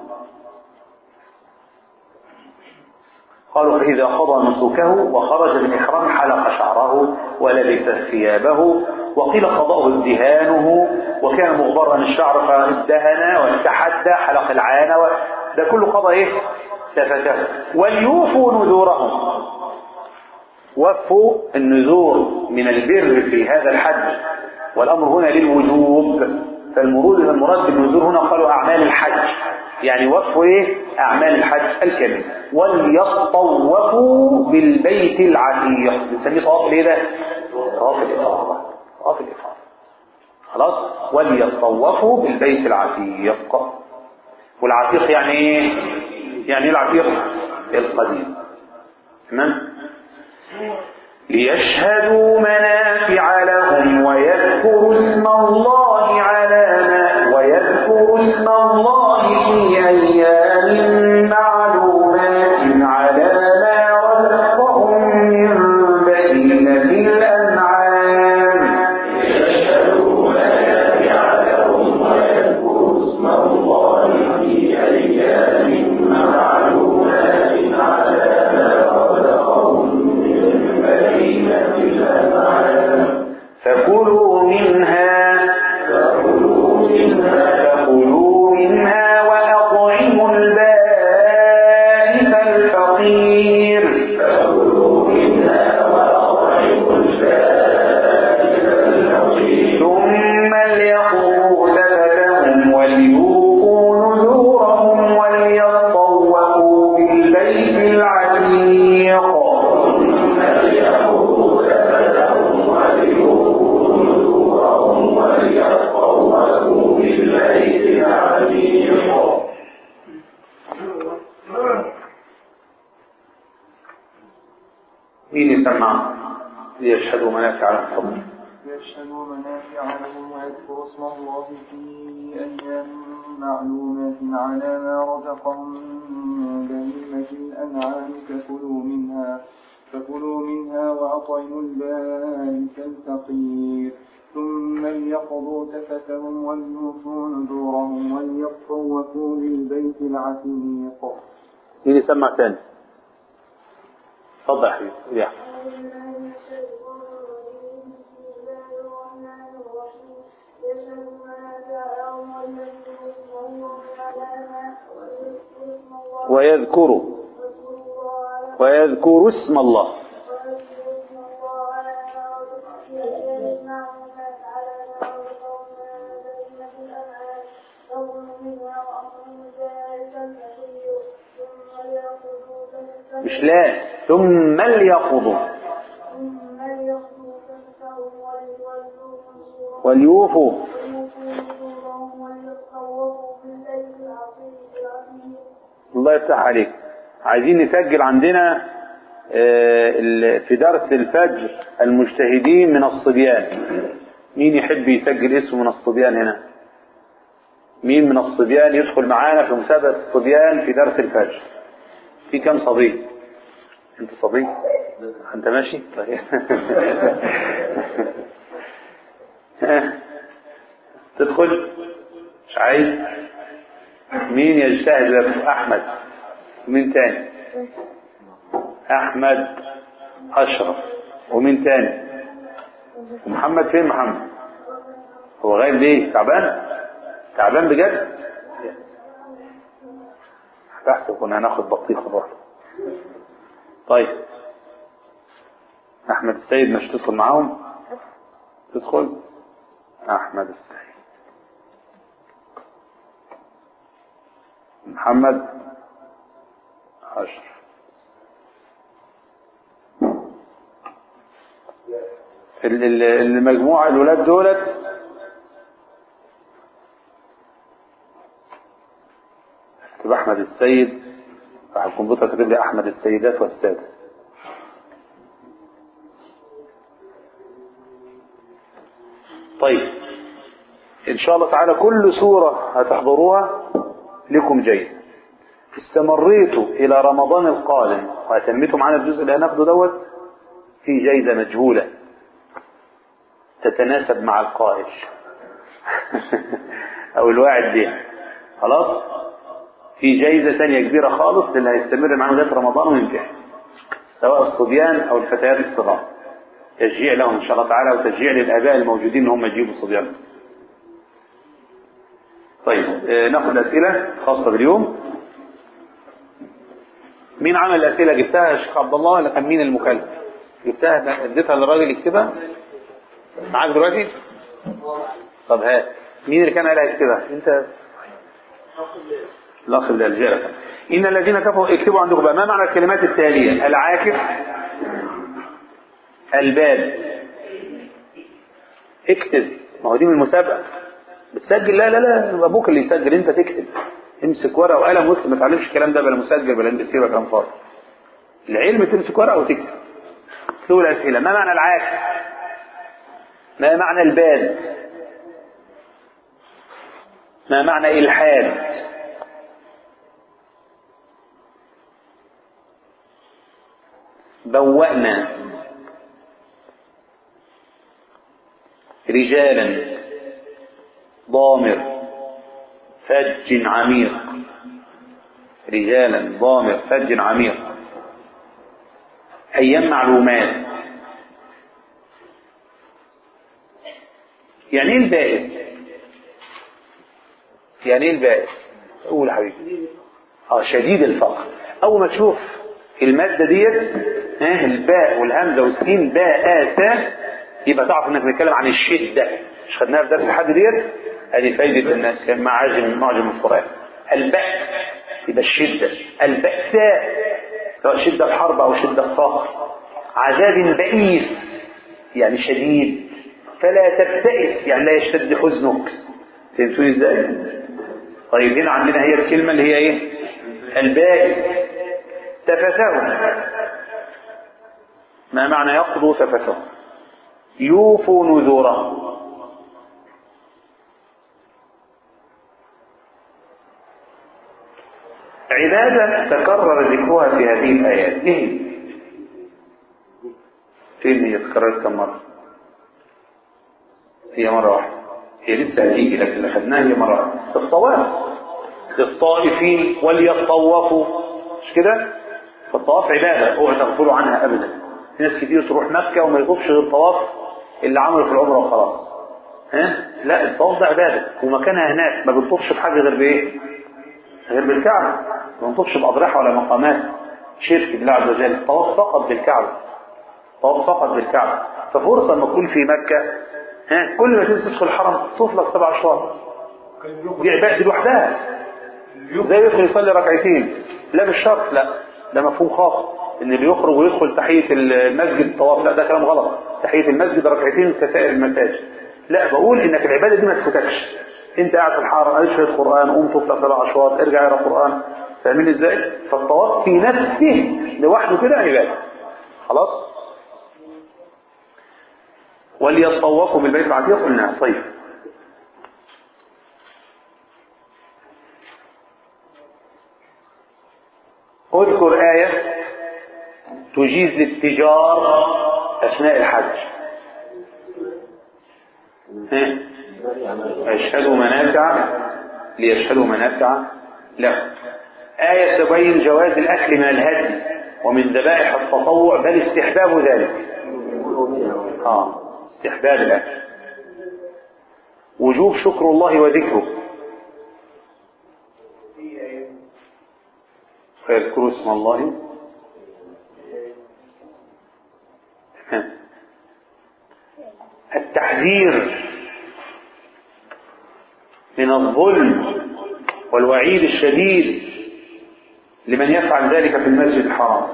قالوا فإذا قضى نسكه وخرج من إحرام حلق شعره ولبس ثيابه وقيل قضاءه ادهانه وكان مغبرا الشعر فادهن واستحد حلق العانة و... ده كله قضى ايه تفته وليوفوا نذورهم وفوا النذور من البر في هذا الحج والأمر هنا للوجوب فالمرود المراد بالنذور هنا قالوا أعمال الحج يعني وفوا ايه أعمال الحج الكامل وليطوفوا بالبيت العتيق بنسميه طواف ايه ده طواف الإفاضة طواف الإفاضة خلاص وليطوفوا بالبيت العتيق والعتيق يعني ايه يعني ايه العتيق القديم تمام ليشهدوا منافع لهم ويذكروا اسم الله على ما ويذكروا اسم الله في أيام مين يسمع ليشهدوا منافع لهم فضل ليشهدوا منافع لهم ويذكروا اسم الله في أيام معلومات على ما رزقهم من بهيمة الأنعام فكلوا منها فكلوا منها وأطعموا البائس الفقير ثم ليقضوا تفتهم وليوفوا نذورهم وليطوفوا بالبيت العتيق مين يسمع تاني اتفضل يا حبيبي يا أحمد. ويذكروا ويذكروا اسم الله مش لا ثم ليقضوا وليوفوا الله يفتح عليك عايزين نسجل عندنا آه، ال- في درس الفجر المجتهدين من الصبيان مين يحب يسجل اسمه من الصبيان هنا مين من الصبيان يدخل معانا في مسابقة الصبيان في درس الفجر في كم صبي انت صبي انت ماشي طيب ها؟ تدخل مش عايز مين يجتهد ويكتب احمد ومين تاني احمد اشرف ومين تاني ومحمد فين محمد هو غايب ليه تعبان تعبان بجد هتحسب كنا هناخد بطيخه برضه طيب احمد السيد مش تدخل معاهم تدخل احمد السيد محمد اشرف ال- ال- المجموعة الولاد دولت اكتب احمد السيد راح الكمبيوتر كاتب لي احمد السيدات والسادة طيب ان شاء الله تعالى كل سورة هتحضروها لكم جايزة استمريتوا الى رمضان القادم واتميتوا معانا الجزء اللي هناخده دوت في جايزة مجهولة تتناسب مع القائل او الواعد بها خلاص في جايزة تانية كبيرة خالص للي هيستمر معانا لغاية رمضان ويمتحن سواء الصبيان او الفتيات الصغار تشجيع لهم ان شاء الله تعالى وتشجيع للاباء الموجودين ان هم يجيبوا الصبيان طيب آه، ناخد الاسئله خاصه باليوم مين عمل الاسئله جبتها يا شيخ عبد الله ولا كان مين المكلف جبتها اديتها للراجل يكتبها معاك دلوقتي طب هات مين اللي كان قال يكتبها انت الاخ اللي الجيرة ان الذين كفروا اكتبوا عندكم بقى ما معنى الكلمات التاليه العاكف الباب اكتب ما هو دي من المسابقه بتسجل لا لا لا ابوك اللي يسجل انت تكتب امسك ورقه وقلم واكتب ما تعلمش الكلام ده بلا مسجل بلا امسك كلام فاضي العلم تمسك ورقه وتكتب اكتبوا الاسئله ما معنى العاكف ما معنى الباد ما معنى الحاد بوأنا رجالا ضامر فج عميق رجالا ضامر فج عميق أيام معلومات يعني ايه البائس يعني ايه البائس قول يا حبيبي اه شديد الفقر اول ما تشوف المادة ديت ها الباء والهمزة والسين باء آسا يبقى تعرف انك بنتكلم عن الشدة مش خدناها في درس الحد ديت ادي فايدة الناس كان معاجم معجم القرآن البأس يبقى الشدة البأساء سواء شدة الحرب او شدة الفقر عذاب بئيس يعني شديد فلا تبتئس يعني لا يشتد حزنك فهمتوني ازاي طيب هنا عندنا هي الكلمة اللي هي ايه البائس تفتهم ما معنى يقضوا تفثهم يوفوا نذورهم عبادة تكرر ذكرها في هذه الآيات إيه فين هي تكررت كم مرة هي مرة واحدة هي لسه هتيجي لكن اللي خدناها هي مرة واحدة الطواف للطائفين وليطوفوا مش كده فالطواف عبادة اوعى تغفلوا عنها أبدا في ناس كتير تروح مكة وما يطوفش غير الطواف اللي عمله في العمرة وخلاص ها لا الطواف ده عبادة ومكانها هناك ما بنطوفش بحاجة غير بإيه غير بالكعبة ما بنطوفش بأضرحة ولا مقامات شرك بالله عز وجل الطواف فقط بالكعبة طواف فقط بالكعبة ففرصة لما تكون في مكة ها كل ما تنزل تدخل الحرم تطوف لك سبع اشواط دي عبادة لوحدها زي يدخل يصلي ركعتين لا بالشرط لا ده مفهوم خاطئ ان اللي يخرج ويدخل تحية المسجد طواف لا ده كلام غلط تحية المسجد ركعتين كسائر المساجد لا بقول انك العبادة دي ما تفوتكش انت قاعد في الحرم اشهد القرآن قوم طوف لك سبع اشواط ارجع اقرا القرآن فاهمين ازاي فالطواف في نفسه لوحده كده عبادة خلاص وليطوفوا بالبيت العتيق قلنا طيب اذكر آية تجيز الاتجار أثناء الحج ها؟ يشهدوا منافع ليشهدوا منافع لا آية تبين جواز الأكل من الهدي ومن ذبائح التطوع بل استحباب ذلك آه استحباب الأكل وجوب شكر الله وذكره فيذكروا اسم الله التحذير من الظلم والوعيد الشديد لمن يفعل ذلك في المسجد الحرام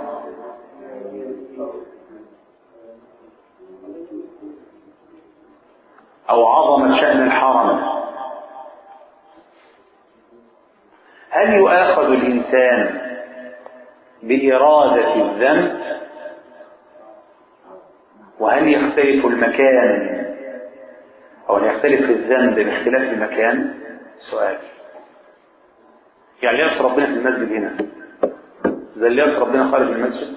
أو عظمة شأن الحرم هل يؤاخذ الإنسان بإرادة الذنب وهل يختلف المكان أو هل يختلف الذنب باختلاف المكان سؤال يعني يعصي ربنا في المسجد هنا زي اللي يعصي ربنا خارج المسجد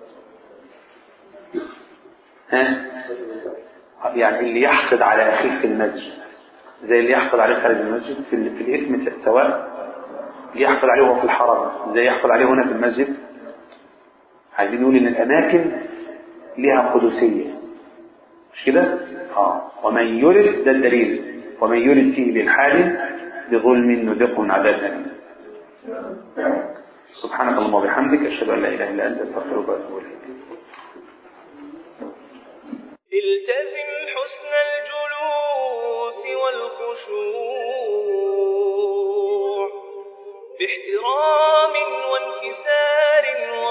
ها يعني اللي يحقد على أخيه في المسجد زي اللي يحقد عليه خارج المسجد في, في الإثم سواء اللي يحقد عليه وهو في الحرم زي يحقد عليه هنا في المسجد عايزين نقول ان الاماكن لها قدسية مش كده اه ومن يرد ده الدليل ومن يرد فيه بالحال بظلم نذقه من عذاب أليم سبحانك اللهم وبحمدك اشهد ان لا اله الا انت استغفرك واتوب اليك التزم حسن الجلوس والخشوع باحترام وانكسار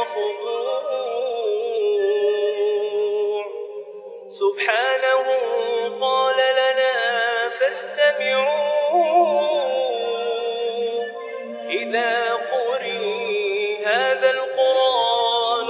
وخضوع سبحانه قال لنا فاستمعوا إذا قرئ هذا القرآن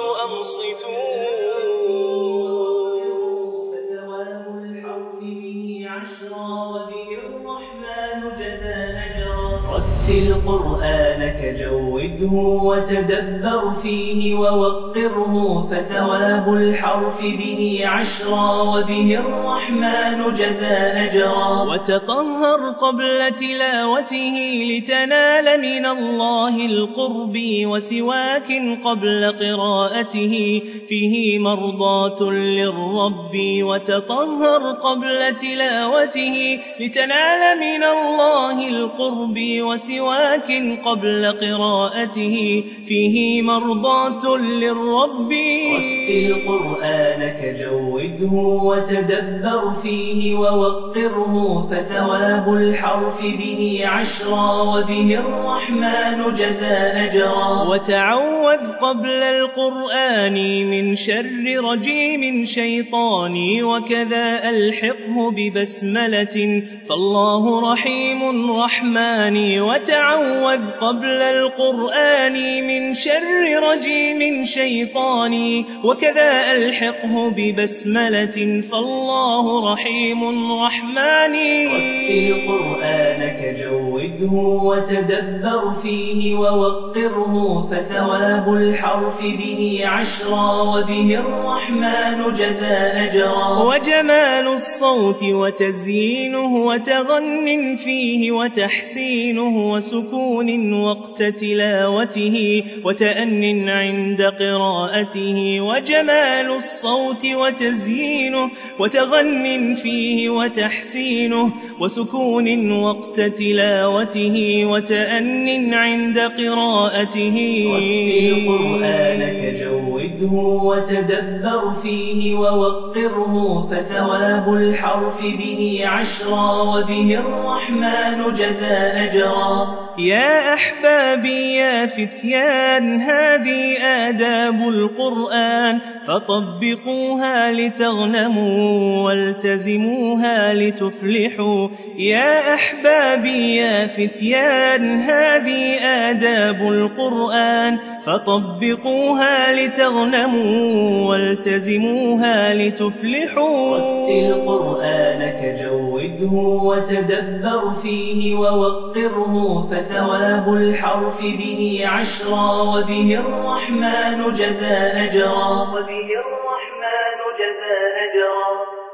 أنصتوا فتواب الحرف به عشرا وبه الرحمن جزى أجرا رتل قرآنك جوده وتدبر فيه ووقره فثواب الحرف به عشرا وبه الرحمن جزى أجرا وتطهر قبل تلاوته لتنال من الله القرب وسواك قبل قراءته فيه مرضاة للرب وتطهر قبل تلاوته لتنال من الله القرب وسواك قبل قراءته فيه مرضاة للرب رتل قرآنك جوده وتدبر فيه ووقره فثواب الحرف به عشرا وبه الرحمن جزى أجرا وتعوذ قبل القرآن من شر رجيم شيطاني وكذا ألحقه ببسملة فالله رحيم رحمن وتعوذ قبل قبل القرآن من شر رجيم شيطاني وكذا ألحقه ببسملة فالله رحيم رحماني رتل قرآنك جوده وتدبر فيه ووقره فثواب الحرف به عشرا وبه الرحمن جزى أجرا وجمال الصوت وتزيينه وتغن فيه وتحسينه وسكون وقت تلاوته وتأن عند قراءته وجمال الصوت وتزيينه وتغن فيه وتحسينه وسكون وقت تلاوته وتأن عند قراءته رتل قرآنك جوده وتدبر فيه ووقره فثواب الحرف به عشرا وبه الرحمن جزى أجرا يا أحبابي يا فتيان هذه آداب القرآن فطبقوها لتغنموا والتزموها لتفلحوا يا أحبابي يا فتيان هذه آداب القرآن فطبقوها لتغنموا والتزموها لتفلحوا رتل قرآنك جوده وتدبر فيه ووقره فثواب الحرف به عشرا وبه الرحمن جزى أجرا وبه الرحمن جزى أجرا